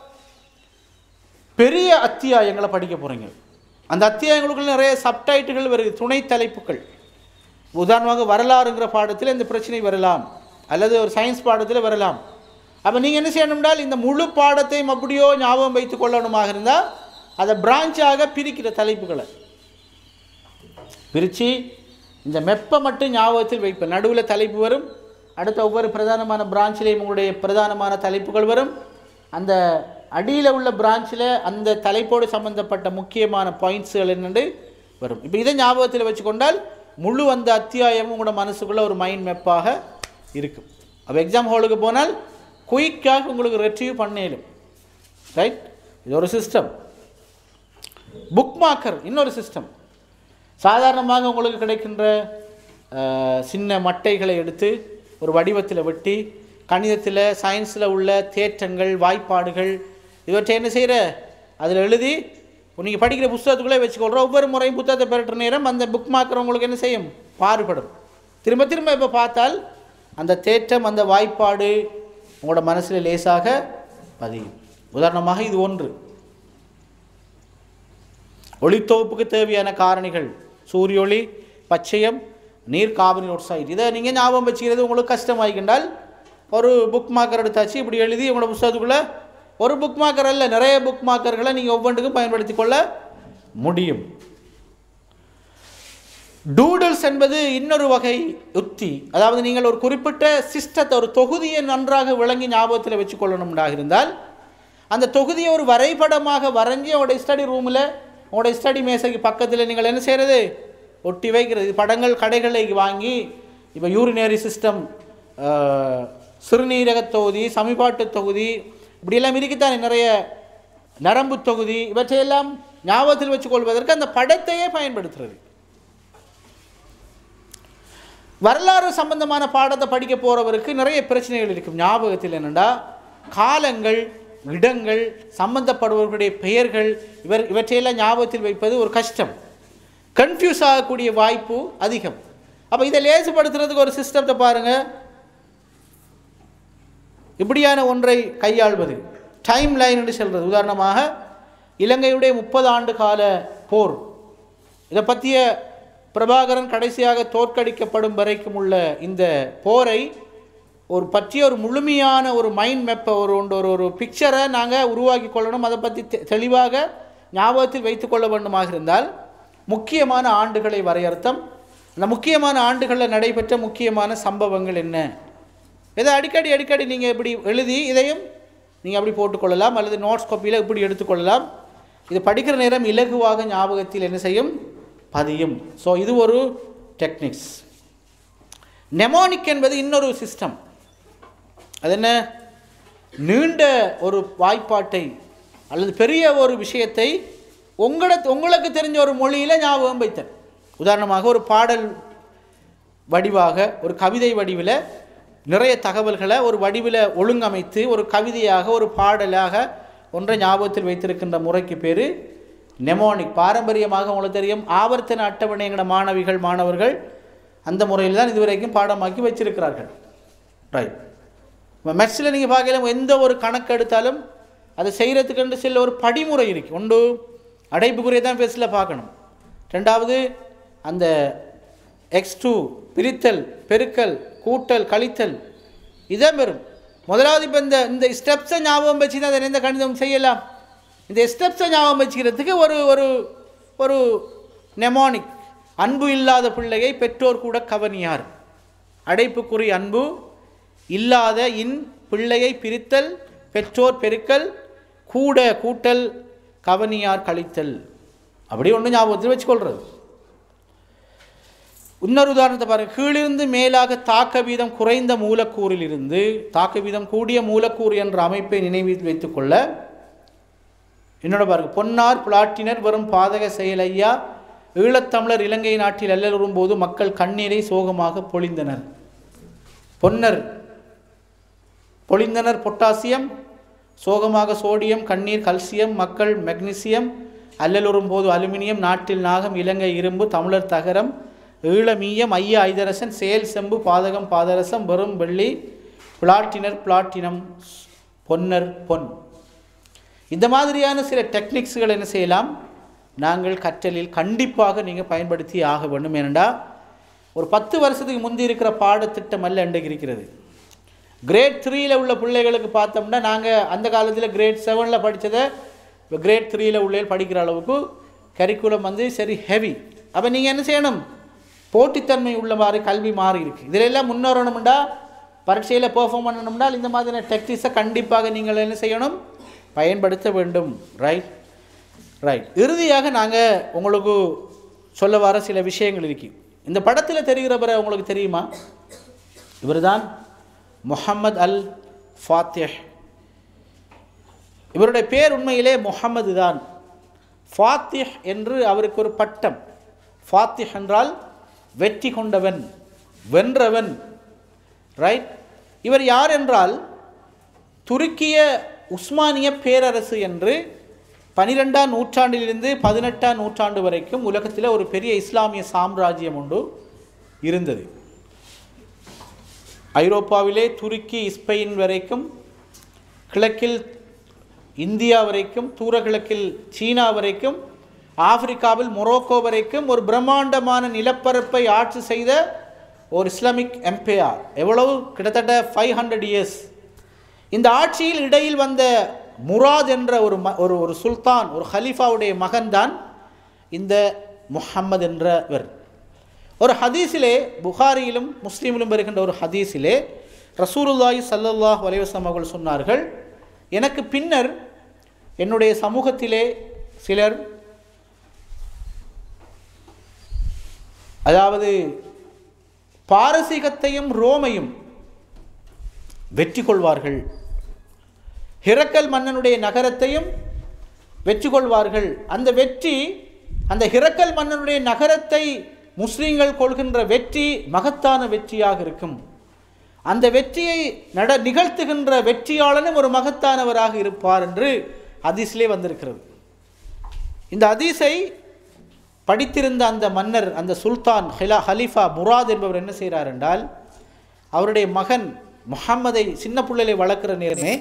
பெரிய அத்தியாயங்களை படிக்க போகிறீங்க அந்த அத்தியாயங்களுக்குள்ள நிறைய சப்டைட்டுகள் வருது துணை தலைப்புகள் உதாரணமாக வரலாறுங்கிற பாடத்தில் இந்த பிரச்சனை வரலாம் அல்லது ஒரு சயின்ஸ் பாடத்தில் வரலாம் அப்போ நீங்கள் என்ன செய்யணும்னால் இந்த முழு பாடத்தையும் அப்படியோ ஞாபகம் வைத்துக் கொள்ளணுமாக இருந்தால் அதை பிரான்ச்சாக பிரிக்கிற தலைப்புகளை பிரித்து இந்த மெப்பை மட்டும் ஞாபகத்தில் வைப்பேன் நடுவில் தலைப்பு வரும் அடுத்த ஒவ்வொரு பிரதானமான பிரான்ச்சிலையும் உங்களுடைய பிரதானமான தலைப்புகள் வரும் அந்த அடியில் உள்ள பிரான்ச்சில் அந்த தலைப்போடு சம்பந்தப்பட்ட முக்கியமான பாயிண்ட்ஸுகள் என்னென்று வரும் இப்போ இதை ஞாபகத்தில் வச்சுக்கொண்டால் முழு அந்த அத்தியாயமும் உங்களோட மனசுக்குள்ளே ஒரு மைண்ட் மேப்பாக இருக்கும் அப்போ எக்ஸாம் ஹாலுக்கு போனால் குயிக்காக உங்களுக்கு ரெட்ரீவ் பண்ணிடும் ரைட் இது ஒரு சிஸ்டம் புக் மார்க்கர் இன்னொரு சிஸ்டம் சாதாரணமாக உங்களுக்கு கிடைக்கின்ற அஹ், சின்ன மட்டைகளை எடுத்து ஒரு வடிவத்தில் வெட்டி கணிதத்தில் சயின்ஸில் உள்ள தேற்றங்கள் வாய்ப்பாடுகள் இவற்றை என்ன செய்கிற அதில் எழுதி நீங்கள் படிக்கிற புத்தகத்துக்குள்ளே வச்சுக்கொள்கிற ஒவ்வொரு முறையும் புத்தகத்தை பெறட்டுற நேரம் அந்த புக் மார்க்கர் உங்களுக்கு என்ன செய்யும் பாடுபடும் திரும்ப திரும்ப இப்போ பார்த்தால் அந்த தேற்றம் அந்த வாய்ப்பாடு உங்களோட மனசில் லேசாக பதியும் உதாரணமாக இது ஒன்று ஒளித்தொகுப்புக்கு தேவையான காரணிகள் சூரிய ஒளி பச்சையம் நீர் கார்பன் ஆக்சைடு இதை நீங்கள் ஞாபகம் வச்சுக்கிறது உங்களுக்கு கஷ்டமாகிக்கின்றால் ஒரு புக் மார்க்கர் எடுத்தாச்சு இப்படி எழுதி உங்களோட புத்தகத்துக்குள்ளே ஒரு புக் மார்க்கர் அல்ல நிறைய புக் மார்க்கர்களை நீங்கள் ஒவ்வொன்றுக்கும் பயன்படுத்தி கொள்ள முடியும் டூடல்ஸ் என்பது இன்னொரு வகை உத்தி அதாவது நீங்கள் ஒரு குறிப்பிட்ட சிஸ்டத்தை ஒரு தொகுதியை நன்றாக விளங்கி ஞாபகத்தில் வச்சுக்கொள்ளணும்னாக இருந்தால் அந்த தொகுதியை ஒரு வரைபடமாக வரைஞ்சி உங்களுடைய ஸ்டடி ரூமில் உங்களுடைய ஸ்டடி மேசைக்கு பக்கத்தில் நீங்கள் என்ன செய்கிறது ஒட்டி வைக்கிறது இது படங்கள் கடைகளில் வாங்கி இப்போ யூரினரி சிஸ்டம் சிறுநீரக தொகுதி சமிபாட்டு தொகுதி இப்படியெல்லாம் இருக்குத்தானே நிறைய நரம்பு தொகுதி இவற்றையெல்லாம் ஞாபகத்தில் வச்சுக்கொள்வதற்கு அந்த படத்தையே பயன்படுத்துறது வரலாறு சம்பந்தமான பாடத்தை படிக்க போகிறவருக்கு நிறைய பிரச்சனைகள் இருக்கும் ஞாபகத்தில் என்னென்னா காலங்கள் இடங்கள் சம்பந்தப்படுபவர்களுடைய பெயர்கள் இவர் இவற்றையெல்லாம் ஞாபகத்தில் வைப்பது ஒரு கஷ்டம் கன்ஃபியூஸ் ஆகக்கூடிய வாய்ப்பு அதிகம் அப்போ இதை லேசுபடுத்துறதுக்கு ஒரு சிஸ்டத்தை பாருங்கள் இப்படியான ஒன்றை கையாள்வது டைம் லைன் என்று சொல்கிறது உதாரணமாக இலங்கையுடைய முப்பது ஆண்டு கால போர் இதை பற்றிய பிரபாகரன் கடைசியாக தோற்கடிக்கப்படும் வரைக்கும் உள்ள இந்த போரை ஒரு பற்றிய ஒரு முழுமையான ஒரு மைண்ட் மேப்பை ஒரு ஒன்று ஒரு ஒரு பிக்சரை நாங்கள் உருவாக்கி கொள்ளணும் அதை பற்றி தெ- தெளிவாக ஞாபகத்தில் வைத்துக்கொள்ள வேண்டுமாக இருந்தால் முக்கியமான ஆண்டுகளை வரையறுத்தம் அந்த முக்கியமான ஆண்டுகளில் நடைபெற்ற முக்கியமான சம்பவங்கள் என்ன இதை அடிக்கடி அடிக்கடி நீங்கள் இப்படி எழுதி இதையும் நீங்கள் அப்படி போட்டுக்கொள்ளலாம் அல்லது நோட்ஸ் காப்பியில் இப்படி எடுத்துக்கொள்ளலாம் இது படிக்கிற நேரம் இலகுவாக ஞாபகத்தில் என்ன செய்யும் பதியும் ஸோ இது ஒரு டெக்னிக்ஸ் நெமோனிக் என்பது இன்னொரு சிஸ்டம் அது என்ன நீண்ட ஒரு வாய்ப்பாட்டை அல்லது பெரிய ஒரு விஷயத்தை உங்கள உங்களுக்கு தெரிஞ்ச ஒரு மொழியில் ஞாபகம் வைத்தல் உதாரணமாக ஒரு பாடல் வடிவாக ஒரு கவிதை வடிவில் நிறைய தகவல்களை ஒரு வடிவில் ஒழுங்கமைத்து ஒரு கவிதையாக ஒரு பாடலாக ஒன்றை ஞாபகத்தில் வைத்திருக்கின்ற முறைக்கு பேர் நெமோனிக் பாரம்பரியமாக உங்களுக்கு தெரியும் ஆவர்த்தன அட்டவணை எங்கட மாணவிகள் மாணவர்கள் அந்த முறையில் தான் இதுவரைக்கும் பாடமாக்கி வச்சிருக்கிறார்கள் ரைட் மெட்ஸில் நீங்கள் பார்க்கல எந்த ஒரு கணக்கு எடுத்தாலும் அதை செய்கிறதுக்குன்னு சில ஒரு படிமுறை இருக்குது ஒன்று அடைப்புக்குறையை தான் ஃபெஸ்ட்டில் பார்க்கணும் ரெண்டாவது அந்த எக்ஸ் டூ பிரித்தல் பெருக்கல் கூட்டல் கழித்தல் இதான் பெறும் முதலாவது இப்போ இந்த இந்த ஸ்டெப்ஸை ஞாபகம் வச்சு தான் அதை எந்த கணிதம் செய்யலாம் இந்த ஸ்டெப்ஸை ஞாபகம் வச்சுக்கிறதுக்கு ஒரு ஒரு ஒரு நெமானிக் அன்பு இல்லாத பிள்ளையை பெற்றோர் கூட கவனியார் அடைப்புக்குறி அன்பு இல்லாத இன் பிள்ளையை பிரித்தல் பெற்றோர் பெருக்கல் கூட கூட்டல் கவனியார் கழித்தல் அப்படி ஒன்று ஞாபகத்தில் வச்சுக்கொள்கிறது இன்னொரு உதாரணத்தை பாருங்க கீழிருந்து மேலாக தாக்க வீதம் குறைந்த மூலக்கூறில் இருந்து தாக்க வீதம் கூடிய மூலக்கூறு என்ற அமைப்பை நினைவில் வைத்துக்கொள்ள என்னோட பாருங்க பொன்னார் பிளாட்டினர் வரும் பாதக செயல் ஐயா ஈழத்தமிழர் இலங்கை நாட்டில் அல்லலுறும் போது மக்கள் கண்ணீரை சோகமாக பொழிந்தனர் பொன்னர் பொழிந்தனர் பொட்டாசியம் சோகமாக சோடியம் கண்ணீர் கல்சியம் மக்கள் மெக்னீசியம் அல்லலுறும் போது அலுமினியம் நாட்டில் நாகம் இலங்கை இரும்பு தமிழர் தகரம் ஈழமீயம் ஐய ஐதரசன் செயல் செம்பு பாதகம் பாதரசம் வெறும் வெள்ளி பிளாட்டினர் பிளாட்டினம் பொன்னர் பொன் இந்த மாதிரியான சில டெக்னிக்ஸ்கள் என்ன செய்யலாம் நாங்கள் கற்றலில் கண்டிப்பாக நீங்கள் பயன்படுத்தி ஆக வேண்டும் ஏனெண்டா ஒரு பத்து வருஷத்துக்கு முந்தி இருக்கிற பாடத்திட்டம் அல்ல இன்றைக்கு இருக்கிறது கிரேட் த்ரீயில் உள்ள பிள்ளைகளுக்கு பார்த்தோம்னா நாங்கள் அந்த காலத்தில் கிரேட் செவனில் படித்ததை இப்போ கிரேட் த்ரீயில் உள்ள படிக்கிற அளவுக்கு கரிக்குலம் வந்து சரி ஹெவி அப்போ நீங்கள் என்ன செய்யணும் போட்டித்தன்மை உள்ள மாதிரி கல்வி மாறி இருக்குது இதில் எல்லாம் முன்னேறணும்டா பரீட்சையில் பெர்ஃபார்ம் பண்ணணும்னா இந்த மாதிரியான டெக்னிக்ஸை கண்டிப்பாக நீங்கள் என்ன செய்யணும் பயன்படுத்த வேண்டும் ரைட் ரைட் இறுதியாக நாங்கள் உங்களுக்கு சொல்ல வர சில விஷயங்கள் இருக்கு இந்த படத்தில் தெரிகிறவரை உங்களுக்கு தெரியுமா இவர்தான் முஹம்மது அல் ஃபாத்திஹ் இவருடைய பேர் உண்மையிலே முஹம்மது தான் ஃபாத்திஹ் என்று அவருக்கு ஒரு பட்டம் ஃபாத்திஹ் என்றால் வெற்றி கொண்டவன் வென்றவன் ரைட் இவர் யார் என்றால் துருக்கிய உஸ்மானிய பேரரசு என்று பனிரெண்டாம் நூற்றாண்டிலிருந்து பதினெட்டாம் நூற்றாண்டு வரைக்கும் உலகத்தில் ஒரு பெரிய இஸ்லாமிய சாம்ராஜ்யம் உண்டு இருந்தது ஐரோப்பாவிலே துருக்கி ஸ்பெயின் வரைக்கும் கிழக்கில் இந்தியா வரைக்கும் தூர கிழக்கில் சீனா வரைக்கும் ஆப்பிரிக்காவில் மொரோக்கோ வரைக்கும் ஒரு பிரம்மாண்டமான நிலப்பரப்பை ஆட்சி செய்த ஒரு இஸ்லாமிக் எம்பையார் எவ்வளவு கிட்டத்தட்ட ஃபைவ் ஹண்ட்ரட் இயர்ஸ் இந்த ஆட்சியில் இடையில் வந்த முராத் என்ற ஒரு ம ஒரு ஒரு சுல்தான் ஒரு ஹலீஃபாவுடைய மகன்தான் இந்த முஹம்மது என்றவர் ஒரு ஹதீஸிலே புகாரியிலும் முஸ்லீமிலும் வருகின்ற ஒரு ஹதீஸிலே ரசூலுல்லாஹி ஸல்லல்லாஹு அலைஹி வஸல்லம் அவர்கள் சொன்னார்கள் எனக்கு பின்னர் என்னுடைய சமூகத்திலே சிலர் அதாவது பாரசீகத்தையும் ரோமையும் வெற்றி கொள்வார்கள் ஹிரக்கல் மன்னனுடைய நகரத்தையும் வெற்றி கொள்வார்கள் அந்த வெற்றி அந்த ஹிரக்கல் மன்னனுடைய நகரத்தை முஸ்லீம்கள் கொள்கின்ற வெற்றி மகத்தான வெற்றியாக இருக்கும் அந்த வெற்றியை நட நிகழ்த்துகின்ற வெற்றியாளனும் ஒரு மகத்தானவராக இருப்பார் என்று ஹதீஸிலே வந்திருக்கிறது இந்த ஹதீஸை படித்திருந்த அந்த மன்னர் அந்த சுல்தான் ஹிலா ஹலீஃபா முராத் என்பவர் என்ன செய்கிறார் என்றால் அவருடைய மகன் முஹம்மதை சின்ன பிள்ளையை வளர்க்குற நேரமே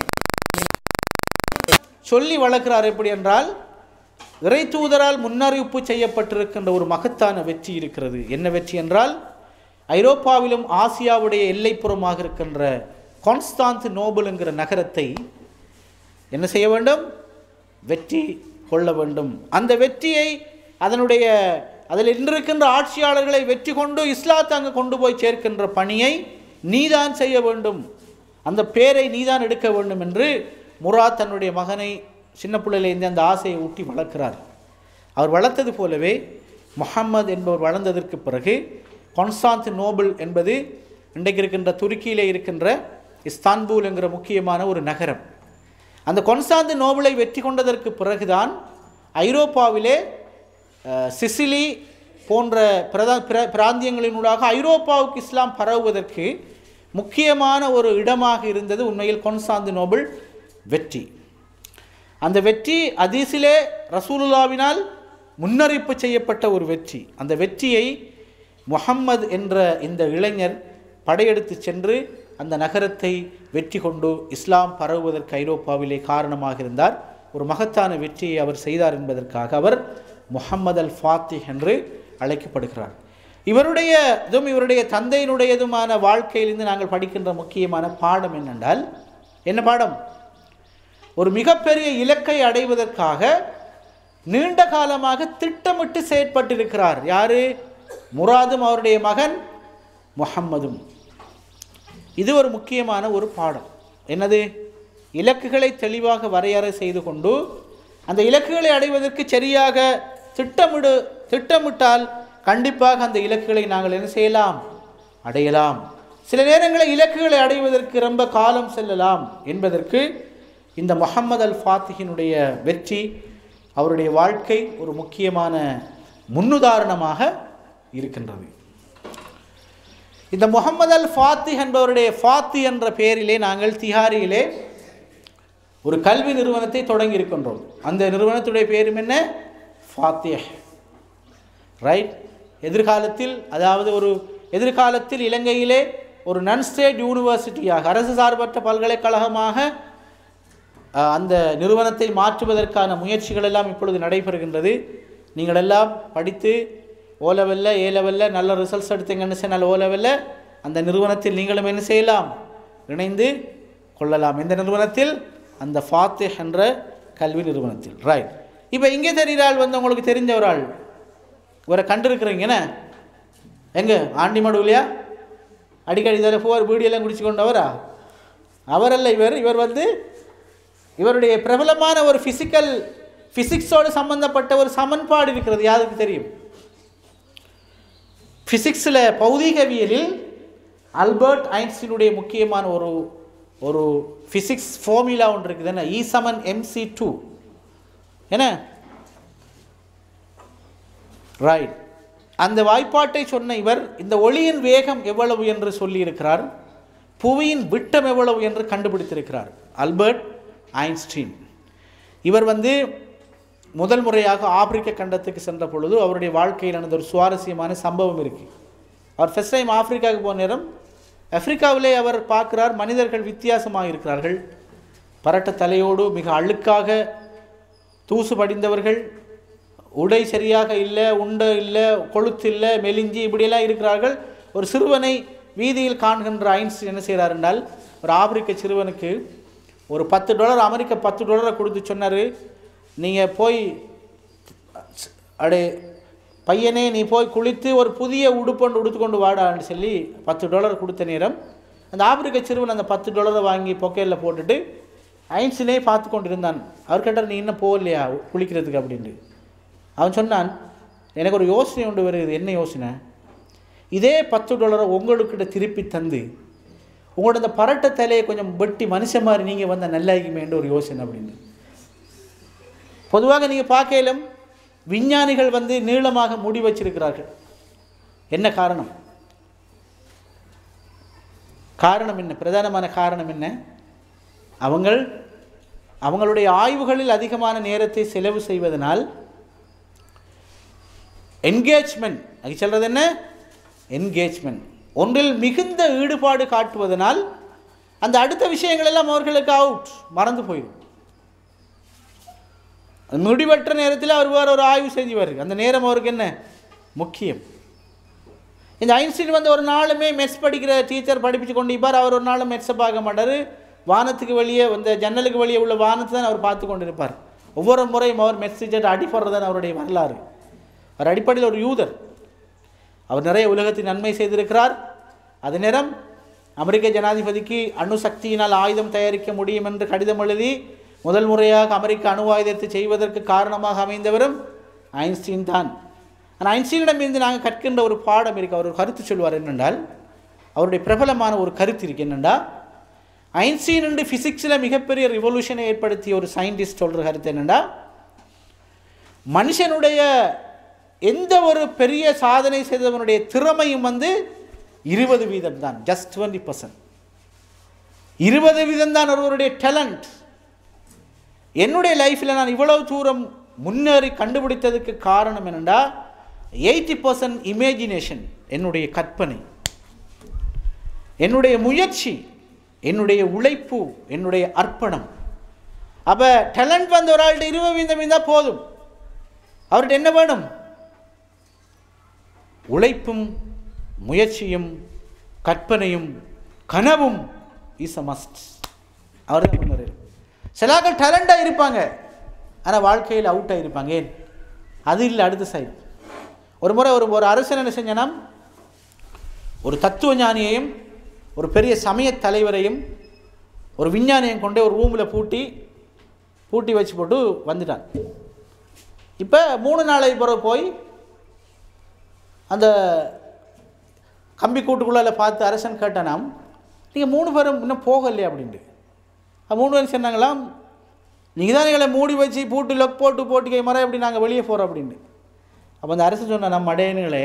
சொல்லி வளர்க்கிறார் எப்படி என்றால் இறை தூதரால் முன்னறிவிப்பு செய்யப்பட்டிருக்கின்ற ஒரு மகத்தான வெற்றி இருக்கிறது என்ன வெற்றி என்றால் ஐரோப்பாவிலும் ஆசியாவுடைய எல்லைப்புறமாக இருக்கின்ற கான்ஸ்டாந்த் நோபல் என்கிற நகரத்தை என்ன செய்ய வேண்டும் வெற்றி கொள்ள வேண்டும் அந்த வெற்றியை அதனுடைய அதில் இன்றிருக்கின்ற ஆட்சியாளர்களை வெற்றி கொண்டு இஸ்லாத்தை அங்கே கொண்டு போய் சேர்க்கின்ற பணியை நீதான் செய்ய வேண்டும் அந்த பேரை நீதான் எடுக்க வேண்டும் என்று முராத் தன்னுடைய மகனை சின்ன பிள்ளையிலேருந்து அந்த ஆசையை ஊட்டி வளர்க்கிறார் அவர் வளர்த்தது போலவே முஹம்மது என்பவர் வளர்ந்ததற்கு பிறகு கான்ஸ்டாந்த் நோபல் என்பது இன்றைக்கு இருக்கின்ற துருக்கியிலே இருக்கின்ற இஸ்தான்பூல் என்கிற முக்கியமான ஒரு நகரம் அந்த கொன்ஸ்டாந்து நோபலை வெற்றி கொண்டதற்கு பிறகுதான் ஐரோப்பாவிலே அஹ், சிசிலி போன்ற பிரதா பிர பிராந்தியங்களினூடாக ஐரோப்பாவுக்கு இஸ்லாம் பரவுவதற்கு முக்கியமான ஒரு இடமாக இருந்தது உண்மையில் கொன்சாந்து நோபல் வெற்றி அந்த வெற்றி அதீஸிலே ரசூலுல்லாவினால் முன்னறிப்பு செய்யப்பட்ட ஒரு வெற்றி அந்த வெற்றியை முஹம்மது என்ற இந்த இளைஞர் படையெடுத்து சென்று அந்த நகரத்தை வெற்றி கொண்டு இஸ்லாம் பரவுவதற்கு ஐரோப்பாவிலே காரணமாக இருந்தார் ஒரு மகத்தான வெற்றியை அவர் செய்தார் என்பதற்காக அவர் முஹம்மது அல் ஃபாத்திஹ் என்று அழைக்கப்படுகிறார் இவருடைய இதுவும் இவருடைய தந்தையினுடையதுமான வாழ்க்கையிலிருந்து நாங்கள் படிக்கின்ற முக்கியமான பாடம் என்னென்றால் என்ன பாடம் ஒரு மிகப்பெரிய இலக்கை அடைவதற்காக நீண்ட காலமாக திட்டமிட்டு செயற்பட்டிருக்கிறார் யாரு முராதும் அவருடைய மகன் முஹம்மதும் இது ஒரு முக்கியமான ஒரு பாடம் என்னது இலக்குகளை தெளிவாக வரையறை செய்து கொண்டு அந்த இலக்குகளை அடைவதற்கு சரியாக திட்டமிடு திட்டமிட்டால் கண்டிப்பாக அந்த இலக்குகளை நாங்கள் என்ன செய்யலாம் அடையலாம் சில நேரங்களில் இலக்குகளை அடைவதற்கு ரொம்ப காலம் செல்லலாம் என்பதற்கு இந்த முஹம்மது அல் ஃபாத்திஹினுடைய வெற்றி அவருடைய வாழ்க்கை ஒரு முக்கியமான முன்னுதாரணமாக இருக்கின்றது இந்த முகமது அல் ஃபாத்தி என்பவருடைய ஃபாத்தி என்ற பெயரிலே நாங்கள் திஹாரியிலே ஒரு கல்வி நிறுவனத்தை தொடங்கி இருக்கின்றோம் அந்த நிறுவனத்துடைய பேரும் என்ன ஃபாத்திஹ் ரைட் எதிர்காலத்தில் அதாவது ஒரு எதிர்காலத்தில் இலங்கையிலே ஒரு நன் ஸ்டேட் யூனிவர்சிட்டியாக அரசு சார்பற்ற பல்கலைக்கழகமாக அஹ், அந்த நிறுவனத்தை மாற்றுவதற்கான முயற்சிகள் எல்லாம் இப்பொழுது நடைபெறுகின்றது நீங்கள் எல்லாம் படித்து ஓ லெவலில் ஏ லெவலில் நல்ல ரிசல்ட்ஸ் எடுத்தீங்கன்னு சொன்னால் ஓ லெவலில் அந்த நிறுவனத்தில் நீங்களும் என்ன செய்யலாம் இணைந்து கொள்ளலாம் இந்த நிறுவனத்தில் அந்த ஃபாத்திஹ் என்ற கல்வி நிறுவனத்தில் ரைட் இப்போ இங்கே தெரிகிற ஆள் வந்து உங்களுக்கு தெரிஞ்ச ஒரு ஆள் இவரை கண்டிருக்கிறீங்க என்ன எங்க ஆண்டிமடுவிலையா அடிக்கடி இதில் போர் வீடியெல்லாம் குடிச்சு கொண்டவரா அவரல்ல இவர் இவர் வந்து இவருடைய பிரபலமான ஒரு ஃபிசிக்கல் ஃபிசிக்ஸோடு சம்பந்தப்பட்ட ஒரு சமன்பாடு இருக்கிறது யாருக்கு தெரியும் ஃபிசிக்ஸில் பௌதீகவியலில் அல்பர்ட் ஐன்ஸ்டீனுடைய முக்கியமான ஒரு ஒரு ஃபிசிக்ஸ் ஃபார்முலா ஒன்று இருக்குது என்ன இ சமன் எம்சி டூ என்ன ரைட் அந்த வாய்ப்பாட்டை சொன்ன இவர் இந்த ஒளியின் வேகம் எவ்வளவு என்று சொல்லியிருக்கிறார் புவியின் விட்டம் எவ்வளவு என்று கண்டுபிடித்திருக்கிறார் அல்பர்ட் ஐன்ஸ்டீன் இவர் வந்து முதல் முறையாக ஆப்பிரிக்க கண்டத்துக்கு சென்ற பொழுது அவருடைய வாழ்க்கையில் நடந்த ஒரு சுவாரஸ்யமான சம்பவம் இருக்குது அவர் ஃபஸ்ட் டைம் ஆப்பிரிக்காவுக்கு போன நேரம் ஆப்பிரிக்காவிலே அவர் பார்க்கிறார் மனிதர்கள் வித்தியாசமாக இருக்கிறார்கள் பரட்ட தலையோடு மிக அழுக்காக தூசு படிந்தவர்கள் உடை சரியாக இல்லை உண்டை இல்லை கொழுத்து இல்லை மெலிஞ்சி இப்படியெல்லாம் இருக்கிறார்கள் ஒரு சிறுவனை வீதியில் காண்கின்ற ஐன்ஸ்டீன் என்ன செய்கிறார் என்றால் ஒரு ஆப்பிரிக்க சிறுவனுக்கு ஒரு பத்து டாலர் அமெரிக்க பத்து டாலரை கொடுத்து சொன்னார் நீங்கள் போய் அடே பையனே நீ போய் குளித்து ஒரு புதிய உடுப்பொண்டு உடுத்துக்கொண்டு வாடான்னு சொல்லி பத்து டாலர் கொடுத்த நேரம் அந்த ஆப்பிரிக்க சிறுவன் அந்த பத்து டாலரை வாங்கி பொக்கையில் போட்டுட்டு ஐன்ஸ்டீனே பார்த்து கொண்டு இருந்தான் அவர் கேட்டார் நீ இன்னும் போகலையா குளிக்கிறதுக்கு அப்படின்ட்டு அவன் சொன்னான் எனக்கு ஒரு யோசனை ஒன்று வருது என்ன யோசனை இதே பத்து டாலரை உங்களுக்கிட்ட திருப்பி தந்து உங்களோட அந்த பரட்ட தலையை கொஞ்சம் வெட்டி மனுஷன் மாதிரி நீங்கள் வந்தால் நல்லா இருக்குமேன்ற ஒரு யோசனை அப்படின்னு பொதுவாக நீங்கள் பார்க்கலும் விஞ்ஞானிகள் வந்து நீளமாக முடி வச்சிருக்கிறார்கள் என்ன காரணம் காரணம் என்ன பிரதானமான காரணம் என்ன அவங்கள் அவங்களுடைய ஆய்வுகளில் அதிகமான நேரத்தை செலவு செய்வதனால் என்கேஜ்மெண்ட் அது சொல்கிறது என்ன என்கேஜ்மெண்ட் ஒன்றில் மிகுந்த ஈடுபாடு காட்டுவதனால் அந்த அடுத்த விஷயங்கள் எல்லாம் அவர்களுக்கு அவுட் மறந்து போயிடும் அந்த முடிவற்ற நேரத்தில் அவர் வேறு ஒரு ஆய்வு செஞ்சுவார் அந்த நேரம் அவருக்கு என்ன முக்கியம் இந்த ஐன்ஸ்டீன் வந்து ஒரு நாளுமே மெட்ஸ் படிக்கிற டீச்சர் படிப்பிச்சு கொண்டு இருப்பார் அவர் ஒரு நாளும் மெட்ஸை பார்க்க மாட்டார் வானத்துக்கு வெளியே இந்த ஜன்னலுக்கு வெளியே உள்ள வானத்தை தான் அவர் பார்த்து கொண்டு இருப்பார் ஒவ்வொரு முறையும் அவர் மெட்ஸ் டீச்சர் அடிப்படுறது அவருடைய வரலாறு அவர் அடிப்படையில் ஒரு யூதர் அவர் நிறைய உலகத்தின் நன்மை செய்திருக்கிறார் அது நேரம் அமெரிக்க ஜனாதிபதிக்கு அணு சக்தியினால் ஆயுதம் தயாரிக்க முடியும் என்று கடிதம் எழுதி முதல் முறையாக அமெரிக்க அணு ஆயுதத்தை செய்வதற்கு காரணமாக அமைந்தவரும் ஐன்ஸ்டீன் தான் ஆனால் ஐன்ஸ்டீனிடமிருந்து நாங்கள் கற்கின்ற ஒரு பாடம் இருக்கு அவர் ஒரு கருத்து சொல்வார் என்னென்றால் அவருடைய பிரபலமான ஒரு கருத்து இருக்கு என்னென்னா ஐன்ஸ்டீன் என்று ஃபிசிக்ஸில் மிகப்பெரிய ரிவல்யூஷனை ஏற்படுத்திய ஒரு சயின்டிஸ்ட் சொல்கிற கருத்து என்னென்னா மனுஷனுடைய எந்த ஒரு பெரிய சாதனை செய்தவனுடைய திறமையும் வந்து இருபது வீதம் தான் ஜஸ்ட் டுவெண்ட்டி பர்சன்ட் இருபது வீதம் தான் ஒருவருடைய டேலண்ட் என்னுடைய லைஃப்பில் நான் இவ்வளவு தூரம் முன்னேறி கண்டுபிடித்ததுக்கு காரணம் என்னென்னா எயிட்டி பர்சன்ட் இமேஜினேஷன் என்னுடைய கற்பனை என்னுடைய முயற்சி என்னுடைய உழைப்பு என்னுடைய அர்ப்பணம் அப்போ டேலண்ட் வந்த ஒரு ஆள்கிட்ட இருபது வீதம் இருந்தால் போதும் அவர்கிட்ட என்ன வேணும் உழைப்பும் முயற்சியும் கற்பனையும் கனவும் இஸ் அ மஸ்ட் அவர் தான் பண்ணுவார் சிலாக்கள் டேலண்டாக இருப்பாங்க ஆனால் வாழ்க்கையில் அவுட்டாக இருப்பாங்க ஏன் அது இல்லை அடுத்த சைடு ஒரு முறை ஒரு ஒரு அரசன் என்ன செஞ்சனா ஒரு தத்துவ ஞானியையும் ஒரு பெரிய சமயத் தலைவரையும் ஒரு விஞ்ஞானியும் கொண்டே ஒரு ரூமில் பூட்டி பூட்டி வச்சு போட்டு வந்துட்டான் இப்போ மூணு நாளை பிறகு போய் அந்த கம்பி கூட்டுக்குள்ளால பார்த்து அரசன் கேட்டானாம் நீங்கள் மூணு பேரும் இன்னும் போகலையே அப்படின்ட்டு அது மூணு பேரும் சொன்னாங்களாம் நீங்கள் தான் எங்களை மூடி வச்சு பூட்டு லொக் போட்டு போட்டு மரம் எப்படி நாங்கள் வெளியே போகிறோம் அப்படின்னு அப்போ அந்த அரசன் சொன்ன நம்ம அடையனுங்களே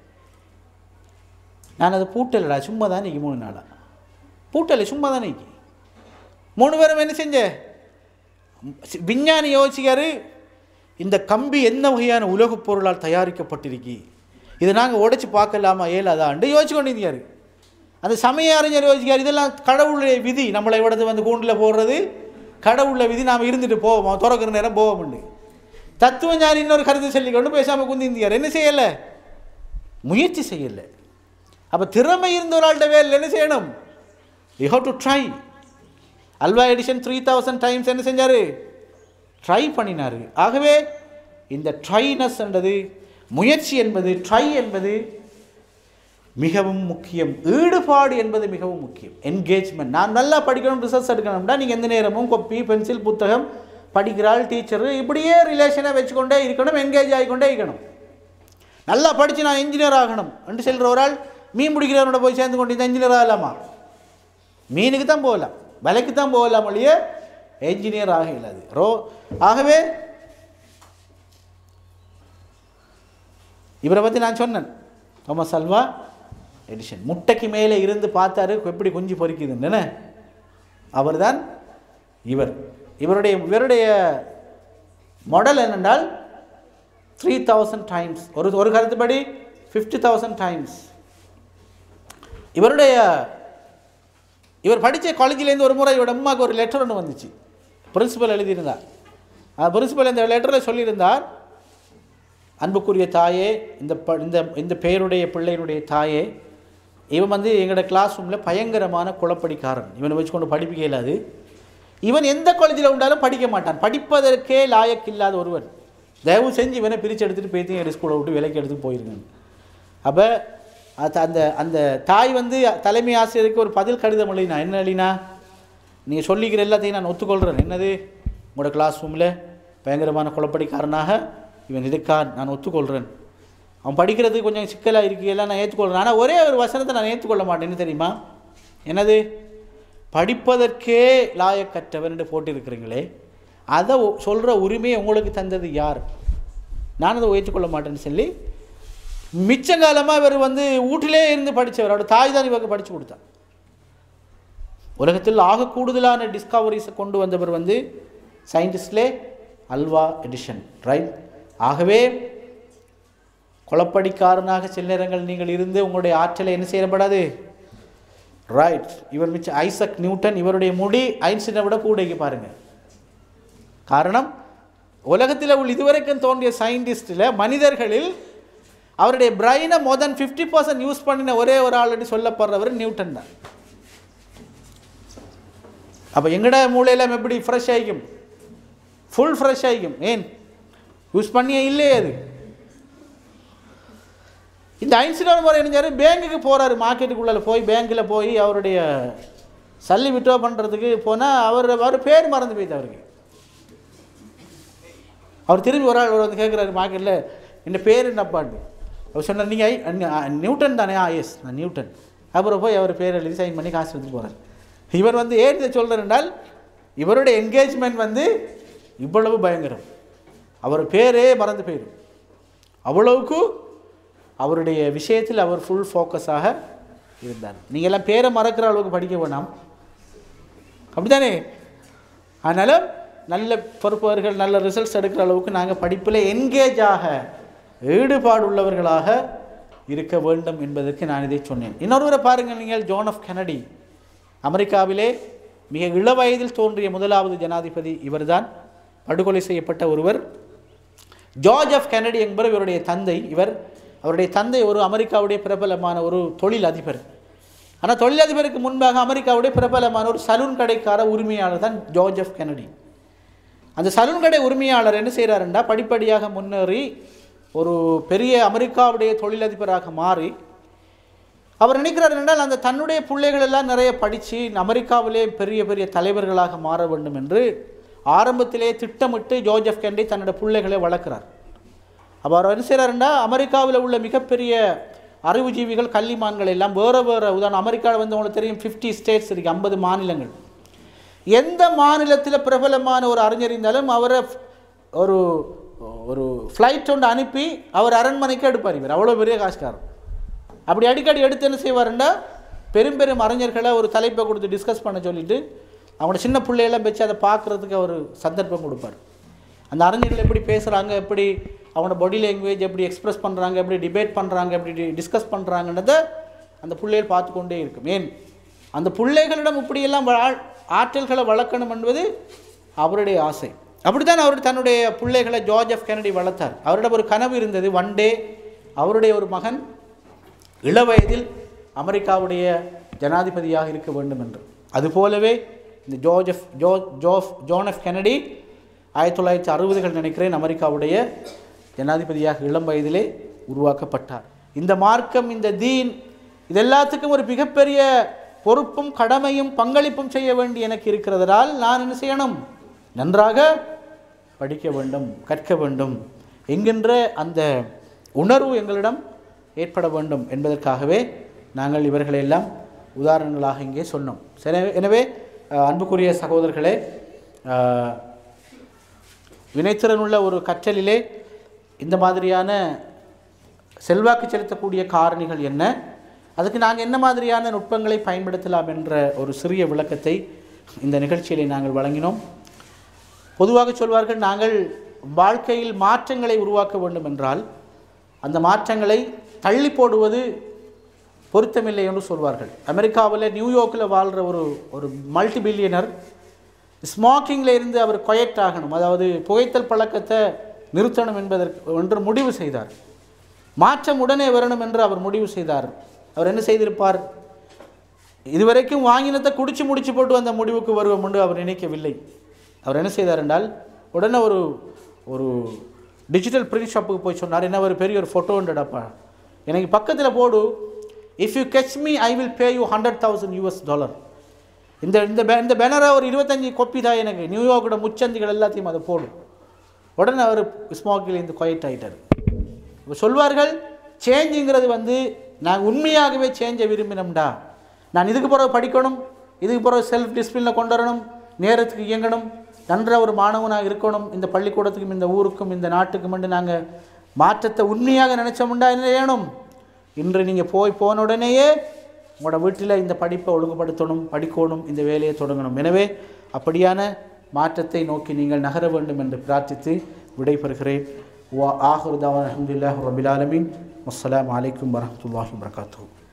நான் அதை பூட்டலடா சும்மா தான் நிற்கி மூணு நாளாக பூட்டலை சும்மா தான் நிற்கி மூணு பேரும் என்ன செஞ்ச விஞ்ஞானி யோசிக்காரு இந்த கம்பி என்ன வகையான உலோகப் பொருளால் தயாரிக்கப்பட்டிருக்கி இதை நாங்கள் உடைச்சு பார்க்கலாமா ஏலாதாண்டு யோசிச்சு கொண்டிருந்தார் அந்த சமய அறிஞர் யோசிக்கார் இதெல்லாம் கடவுளுடைய விதி நம்மளை விடத்து வந்து கூண்டில் போடுறது கடவுளுடைய விதி நாம் இருந்துட்டு போவோம் திறக்கிற நேரம் போவோம்னு தத்துவஞானி இன்னொரு கருத்து சொல்லிக்கொண்டு பேசாமல் குந்திந்தியார் என்ன செய்யலை முயற்சி செய்யலை அப்போ திறமை இருந்த ஒரு ஆள்கிட்ட வேலை என்ன செய்யணும் you have to try Alva Edison three thousand times என்ன செஞ்சார் ட்ரை பண்ணினார் ஆகவே இந்த ட்ரைனஸ் என்றது முயற்சி என்பது ட்ரை என்பது மிகவும் முக்கியம் ஈடுபாடு என்பது மிகவும் முக்கியம் என்கேஜ்மெண்ட் நான் நல்லா படிக்கணும் ரிசர்ச் எடுக்கணும்னா நீங்கள் எந்த நேரமும் கொப்பி பென்சில் புத்தகம் படிக்கிறாள் டீச்சரு இப்படியே ரிலேஷனை வச்சுக்கொண்டே இருக்கணும் என்கேஜ் ஆகிக்கொண்டே இருக்கணும் நல்லா படித்து நான் இன்ஜினியர் ஆகணும் என்று சொல்கிற ஒரு ஆள் மீன் பிடிக்கிறவனோட போய் சேர்ந்து கொண்டு இந்த இன்ஜினியர் ஆகலாமா மீனுக்கு தான் போகலாம் விலைக்கு தான் போகலாம் ஒழிய என்ஜினியர் ஆக இல்லாது ரோ ஆகவே இவரை பற்றி நான் சொன்னேன் தோமஸ் அல்வா எடிஷன் முட்டைக்கு மேலே இருந்து பார்த்தாரு எப்படி குஞ்சு பொறிக்குதுன்னு அவர் தான் இவர் இவருடைய இவருடைய மாடல் என்னென்றால் த்ரீ தௌசண்ட் டைம்ஸ் ஒரு ஒரு கருத்துப்படி ஃபிஃப்டி தௌசண்ட் டைம்ஸ் இவருடைய இவர் படித்த காலேஜிலேருந்து ஒரு முறை இவரோட அம்மாவுக்கு ஒரு லெட்டர் ஒன்று வந்துச்சு பிரின்சிபல் எழுதியிருந்தார் அந்த பிரின்சிபல் இந்த லெட்டரில் சொல்லியிருந்தார் அன்புக்குரிய தாயே இந்த ப இந்த இந்த பெயருடைய பிள்ளையினுடைய தாயே இவன் வந்து எங்களோட கிளாஸ் ரூமில் பயங்கரமான குளப்படிக்காரன் இவனை வச்சுக்கொண்டு படிப்பிக்க இயலாது இவன் எந்த காலேஜில் உண்டாலும் படிக்க மாட்டான் படிப்பதற்கே லாயக் இல்லாத ஒருவன் தயவு செஞ்சு இவனை பிரித்து எடுத்துகிட்டு போய்த்து எங்கள் ஸ்கூலை விட்டு விலைக்கு எடுத்துகிட்டு போயிருங்க அப்போ அது அந்த அந்த தாய் வந்து தலைமை ஆசிரியருக்கு ஒரு பதில் கடிதம் எழுதினா என்ன எழுதினா நீங்கள் சொல்லிக்கிற எல்லாத்தையும் நான் ஒத்துக்கொள்கிறேன் என்னது உங்களோட கிளாஸ் ரூமில் பயங்கரமான குளப்படிக்காரனாக இவன் இருக்கான் நான் ஒத்துக்கொள்கிறேன் அவன் படிக்கிறது கொஞ்சம் சிக்கலாக இருக்கு எல்லாம் நான் ஏற்றுக்கொள்கிறேன் ஆனால் ஒரே ஒரு வசனத்தை நான் ஏற்றுக்கொள்ள மாட்டேன்னு தெரியுமா என்னது படிப்பதற்கே லாயக்கற்றவன் என்று போட்டிருக்கிறீங்களே அதை சொல்கிற உரிமையை உங்களுக்கு தந்தது யார் நான் அதை ஏற்றுக்கொள்ள மாட்டேன்னு சொல்லி மிச்சங்காலமாக இவர் வந்து வீட்டிலே இருந்து படித்தவர் அவரோட தாய் தான் இவருக்கு படித்து கொடுத்தான் உலகத்தில் ஆக கூடுதலான டிஸ்கவரிஸை கொண்டு வந்தவர் வந்து சயின்டிஸ்ட்லே அல்வா எடிஷன் ரைட் ஆகவே குளப்படிக்காரனாக சில நேரங்கள் நீங்கள் இருந்து உங்களுடைய ஆற்றலை என்ன செய்யப்படாது ரைட் இவர் மிச்ச ஐசக் நியூட்டன் இவருடைய முடி ஐன்ஸ்டீனை விட கூடைக்கு பாருங்கள் காரணம் உலகத்தில் உள்ள இதுவரைக்கும் தோன்றிய சயின்டிஸ்டில் மனிதர்களில் அவருடைய பிரெயினை more than fifty percent use பண்ணின ஒரே ஒரு ஆல்ரெடி சொல்லப்படுறவர் நியூட்டன் தான் அப்போ எங்கட மூளையில் எப்படி ஃப்ரெஷ் ஆகிக்கும் ஃபுல் ஃப்ரெஷ் ஆகிக்கும் ஏன் யூஸ் பண்ணியே இல்லையே அது இந்த ஐன்ஸ்டீன் முறை என்ன பேங்குக்கு போகிறாரு மார்க்கெட்டுக்குள்ளே போய் பேங்க்கில் போய் அவருடைய சல்லி விட்ரா பண்ணுறதுக்கு போனால் அவர் அவர் பேர் மறந்து போயிட்டு அவருக்கு அவர் திரும்பி ஒரு ஆள் வந்து கேட்குறாரு மார்க்கெட்டில் இந்த பேர் என்னப்பாண்டு அவர் சொன்னார் நீங்கள் நியூட்டன் தானே ஆ எஸ் நான் நியூட்டன் அப்புறம் போய் அவர் பேர் எழுதி சைன் பண்ணி காசு எடுத்துட்டு போகிறார் இவர் வந்து ஏன் இதை சொல்கிறார் இவருடைய என்கேஜ்மெண்ட் வந்து இவ்வளவு பயங்கரம் அவர் பேரே மறந்து போயிடும் அவ்வளவுக்கு அவருடைய விஷயத்தில் அவர் ஃபுல் ஃபோக்கஸாக இருந்தார் நீங்கள் எல்லாம் பேரை மறக்கிற அளவுக்கு படிக்க வேணாம் அப்படித்தானே அதனால் நல்ல பொறுப்பவர்கள் நல்ல ரிசல்ட்ஸ் எடுக்கிற அளவுக்கு நாங்கள் படிப்பில் என்கேஜாக ஈடுபாடு உள்ளவர்களாக இருக்க வேண்டும் என்பதற்கு நான் இதை சொன்னேன் இன்னொருவரை பாருங்கள் நீங்கள் ஜோன் ஆஃப் கெனடி அமெரிக்காவிலே மிக இள வயதில் தோன்றிய முதலாவது ஜனாதிபதி இவர்தான் படுகொலை செய்யப்பட்ட ஒருவர் ஜார்ஜ் ஆஃப் கெனடி என்பவர் இவருடைய தந்தை இவர் அவருடைய தந்தை ஒரு அமெரிக்காவுடைய பிரபலமான ஒரு தொழில் அதிபர் ஆனால் தொழிலதிபருக்கு முன்பாக அமெரிக்காவுடைய பிரபலமான ஒரு சலூன் கடைக்கார உரிமையாளர் தான் ஜார்ஜ் ஆஃப் கெனடி அந்த சலூன் கடை உரிமையாளர் என்ன செய்கிறாருண்டா படிப்படியாக முன்னேறி ஒரு பெரிய அமெரிக்காவுடைய தொழிலதிபராக மாறி அவர் நினைக்கிறார் என்றால் அந்த தன்னுடைய பிள்ளைகள் எல்லாம் நிறைய படித்து அமெரிக்காவிலே பெரிய பெரிய தலைவர்களாக மாற வேண்டும் என்று ஆரம்பத்திலே திட்டமிட்டு ஜோஜப் கென்னடி தன்னுடைய பிள்ளைகளை வளர்க்கிறார் அப்போ அவர் என்ன செய்கிறாருன்னா அமெரிக்காவில் உள்ள மிகப்பெரிய அறிவுஜீவிகள் கல்விமான்கள் எல்லாம் வேறு வேறு உதாரணம் அமெரிக்காவில் வந்து உங்களுக்கு தெரியும் ஃபிஃப்டி ஸ்டேட்ஸ் இருக்குது ஐம்பது மாநிலங்கள் எந்த மாநிலத்தில் பிரபலமான ஒரு அறிஞர் இருந்தாலும் அவரை ஒரு ஒரு ஃப்ளைட் ஒன்று அனுப்பி அவர் அரண்மனைக்கு எடுப்பார் இவர் அவ்வளோ பெரிய காசுக்காரர் அப்படி அடிக்கடி எடுத்து என்ன செய்வாருன்னா பெரும் பெரும் அறிஞர்களை ஒரு தலைப்பை கொடுத்து டிஸ்கஸ் பண்ண சொல்லிட்டு அவங்களோட சின்ன பிள்ளையெல்லாம் வச்சு அதை பார்க்குறதுக்கு அவர் சந்தர்ப்பம் கொடுப்பார் அந்த அறிஞர்கள் எப்படி பேசுகிறாங்க எப்படி அவங்களோட பாடி லாங்குவேஜ் எப்படி எக்ஸ்பிரஸ் பண்ணுறாங்க எப்படி டிபேட் பண்ணுறாங்க எப்படி டிஸ்கஸ் பண்ணுறாங்கன்றதை அந்த பிள்ளைகள் பார்த்து கொண்டே இருக்கும் ஏன் அந்த பிள்ளைகளிடம் இப்படியெல்லாம் வாழ் ஆற்றல்களை வளர்க்கணும் என்பது அவருடைய ஆசை அப்படித்தான் அவர் தன்னுடைய பிள்ளைகளை ஜார்ஜ் கெனடி வளர்த்தார் அவரிடம் ஒரு கனவு இருந்தது ஒன் டே அவருடைய ஒரு மகன் இளவயதில் அமெரிக்காவுடைய ஜனாதிபதியாக இருக்க வேண்டும் என்று அதுபோலவே இந்த ஜோஜப் ஜோ ஜோஃப் ஜோன் எஃப் கெனடி ஆயிரத்தி தொள்ளாயிரத்தி அறுபதுகள் நினைக்கிறேன் அமெரிக்காவுடைய ஜனாதிபதியாக இளம் வயதிலே உருவாக்கப்பட்டார் இந்த மார்க்கம் இந்த தீன் இது எல்லாத்துக்கும் ஒரு மிகப்பெரிய பொறுப்பும் கடமையும் பங்களிப்பும் செய்ய வேண்டி எனக்கு இருக்கிறதால் நான் என்ன செய்யணும் நன்றாக படிக்க வேண்டும் கற்க வேண்டும் என்கின்ற அந்த உணர்வு எங்களிடம் ஏற்பட வேண்டும் என்பதற்காகவே நாங்கள் இவர்களையெல்லாம் உதாரணங்களாக இங்கே சொன்னோம் சரி எனவே அஹ், அன்புக்குரிய சகோதரர்களே அஹ், வினைத்திறனுள்ள ஒரு கற்றலிலே இந்த மாதிரியான செல்வாக்கு செலுத்தக்கூடிய காரணிகள் என்ன அதுக்கு நாங்கள் என்ன மாதிரியான நுட்பங்களை பயன்படுத்தலாம் என்ற ஒரு சிறிய விளக்கத்தை இந்த நிகழ்ச்சியிலே நாங்கள் வழங்கினோம் பொதுவாக சொல்வார்கள் நாங்கள் வாழ்க்கையில் மாற்றங்களை உருவாக்க வேண்டும் என்றால் அந்த மாற்றங்களை தள்ளி போடுவது பொருத்தமில்லை என்று சொல்வார்கள் அமெரிக்காவில் நியூயார்க்கில் வாழ்கிற ஒரு ஒரு மல்டி பில்லியனர் ஸ்மோக்கிங்கில் இருந்து அவர் கொயட் ஆகணும் அதாவது புகைத்தல் பழக்கத்தை நிறுத்தணும் என்பதற்கு என்று முடிவு செய்தார் மாற்றம் உடனே வரணும் என்று அவர் முடிவு செய்தார் அவர் என்ன செய்திருப்பார் இதுவரைக்கும் வாங்கினத்தை குடிச்சு முடிச்சு போட்டு அந்த முடிவுக்கு வருவோம் என்று அவர் நினைக்கவில்லை அவர் என்ன செய்தார் என்றால் உடனே ஒரு ஒரு டிஜிட்டல் பிரிண்ட் ஷாப்புக்கு போய் சொன்னார் என்ன ஒரு பெரிய ஒரு ஃபோட்டோ உண்டுடாப்பா எனக்கு பக்கத்தில் போடு if you catch me I will pay you hundred thousand US dollar இந்த இந்த பே இந்த பேனரை ஒரு இருபத்தஞ்சி கொப்பி தான் எனக்கு நியூயார்க்கோட முச்சந்திகள் எல்லாத்தையும் அதை போடும் உடனே அவர் ஸ்மோக்கில் இருந்து கொயட் ஆகிட்டார் இப்போ சொல்வார்கள் சேஞ்சுங்கிறது வந்து நான் உண்மையாகவே சேஞ்சை விரும்பினோம்டா நான் இதுக்கு பிறகு படிக்கணும் இதுக்கு பிறகு செல்ஃப் டிசிப்ளினில் கொண்டு வரணும் நேரத்துக்கு இயங்கணும் நன்ற ஒரு மாணவனாக இருக்கணும் இந்த பள்ளிக்கூடத்துக்கும் இந்த ஊருக்கும் இந்த நாட்டுக்கும் நாங்கள் மாற்றத்தை உண்மையாக நினச்சோம்டா என்ன செய்யணும் இன்று நீங்கள் போய் போன உடனேயே உங்களோட வீட்டில் இந்த படிப்பை ஒழுங்குபடுத்தணும் படிக்கணும் இந்த வேலையை தொடங்கணும் எனவே அப்படியான மாற்றத்தை நோக்கி நீங்கள் நகர வேண்டும் என்று பிரார்த்தித்து விடைபெறுகிறேன் வா ஆஹுர் தாவான் அஹமதுல்லாஹ் ரபில் ஆலமீன் அஸ்ஸலாமு அலைக்கும் வரஹ்மத்துல்லாஹி வபரகாத்துஹு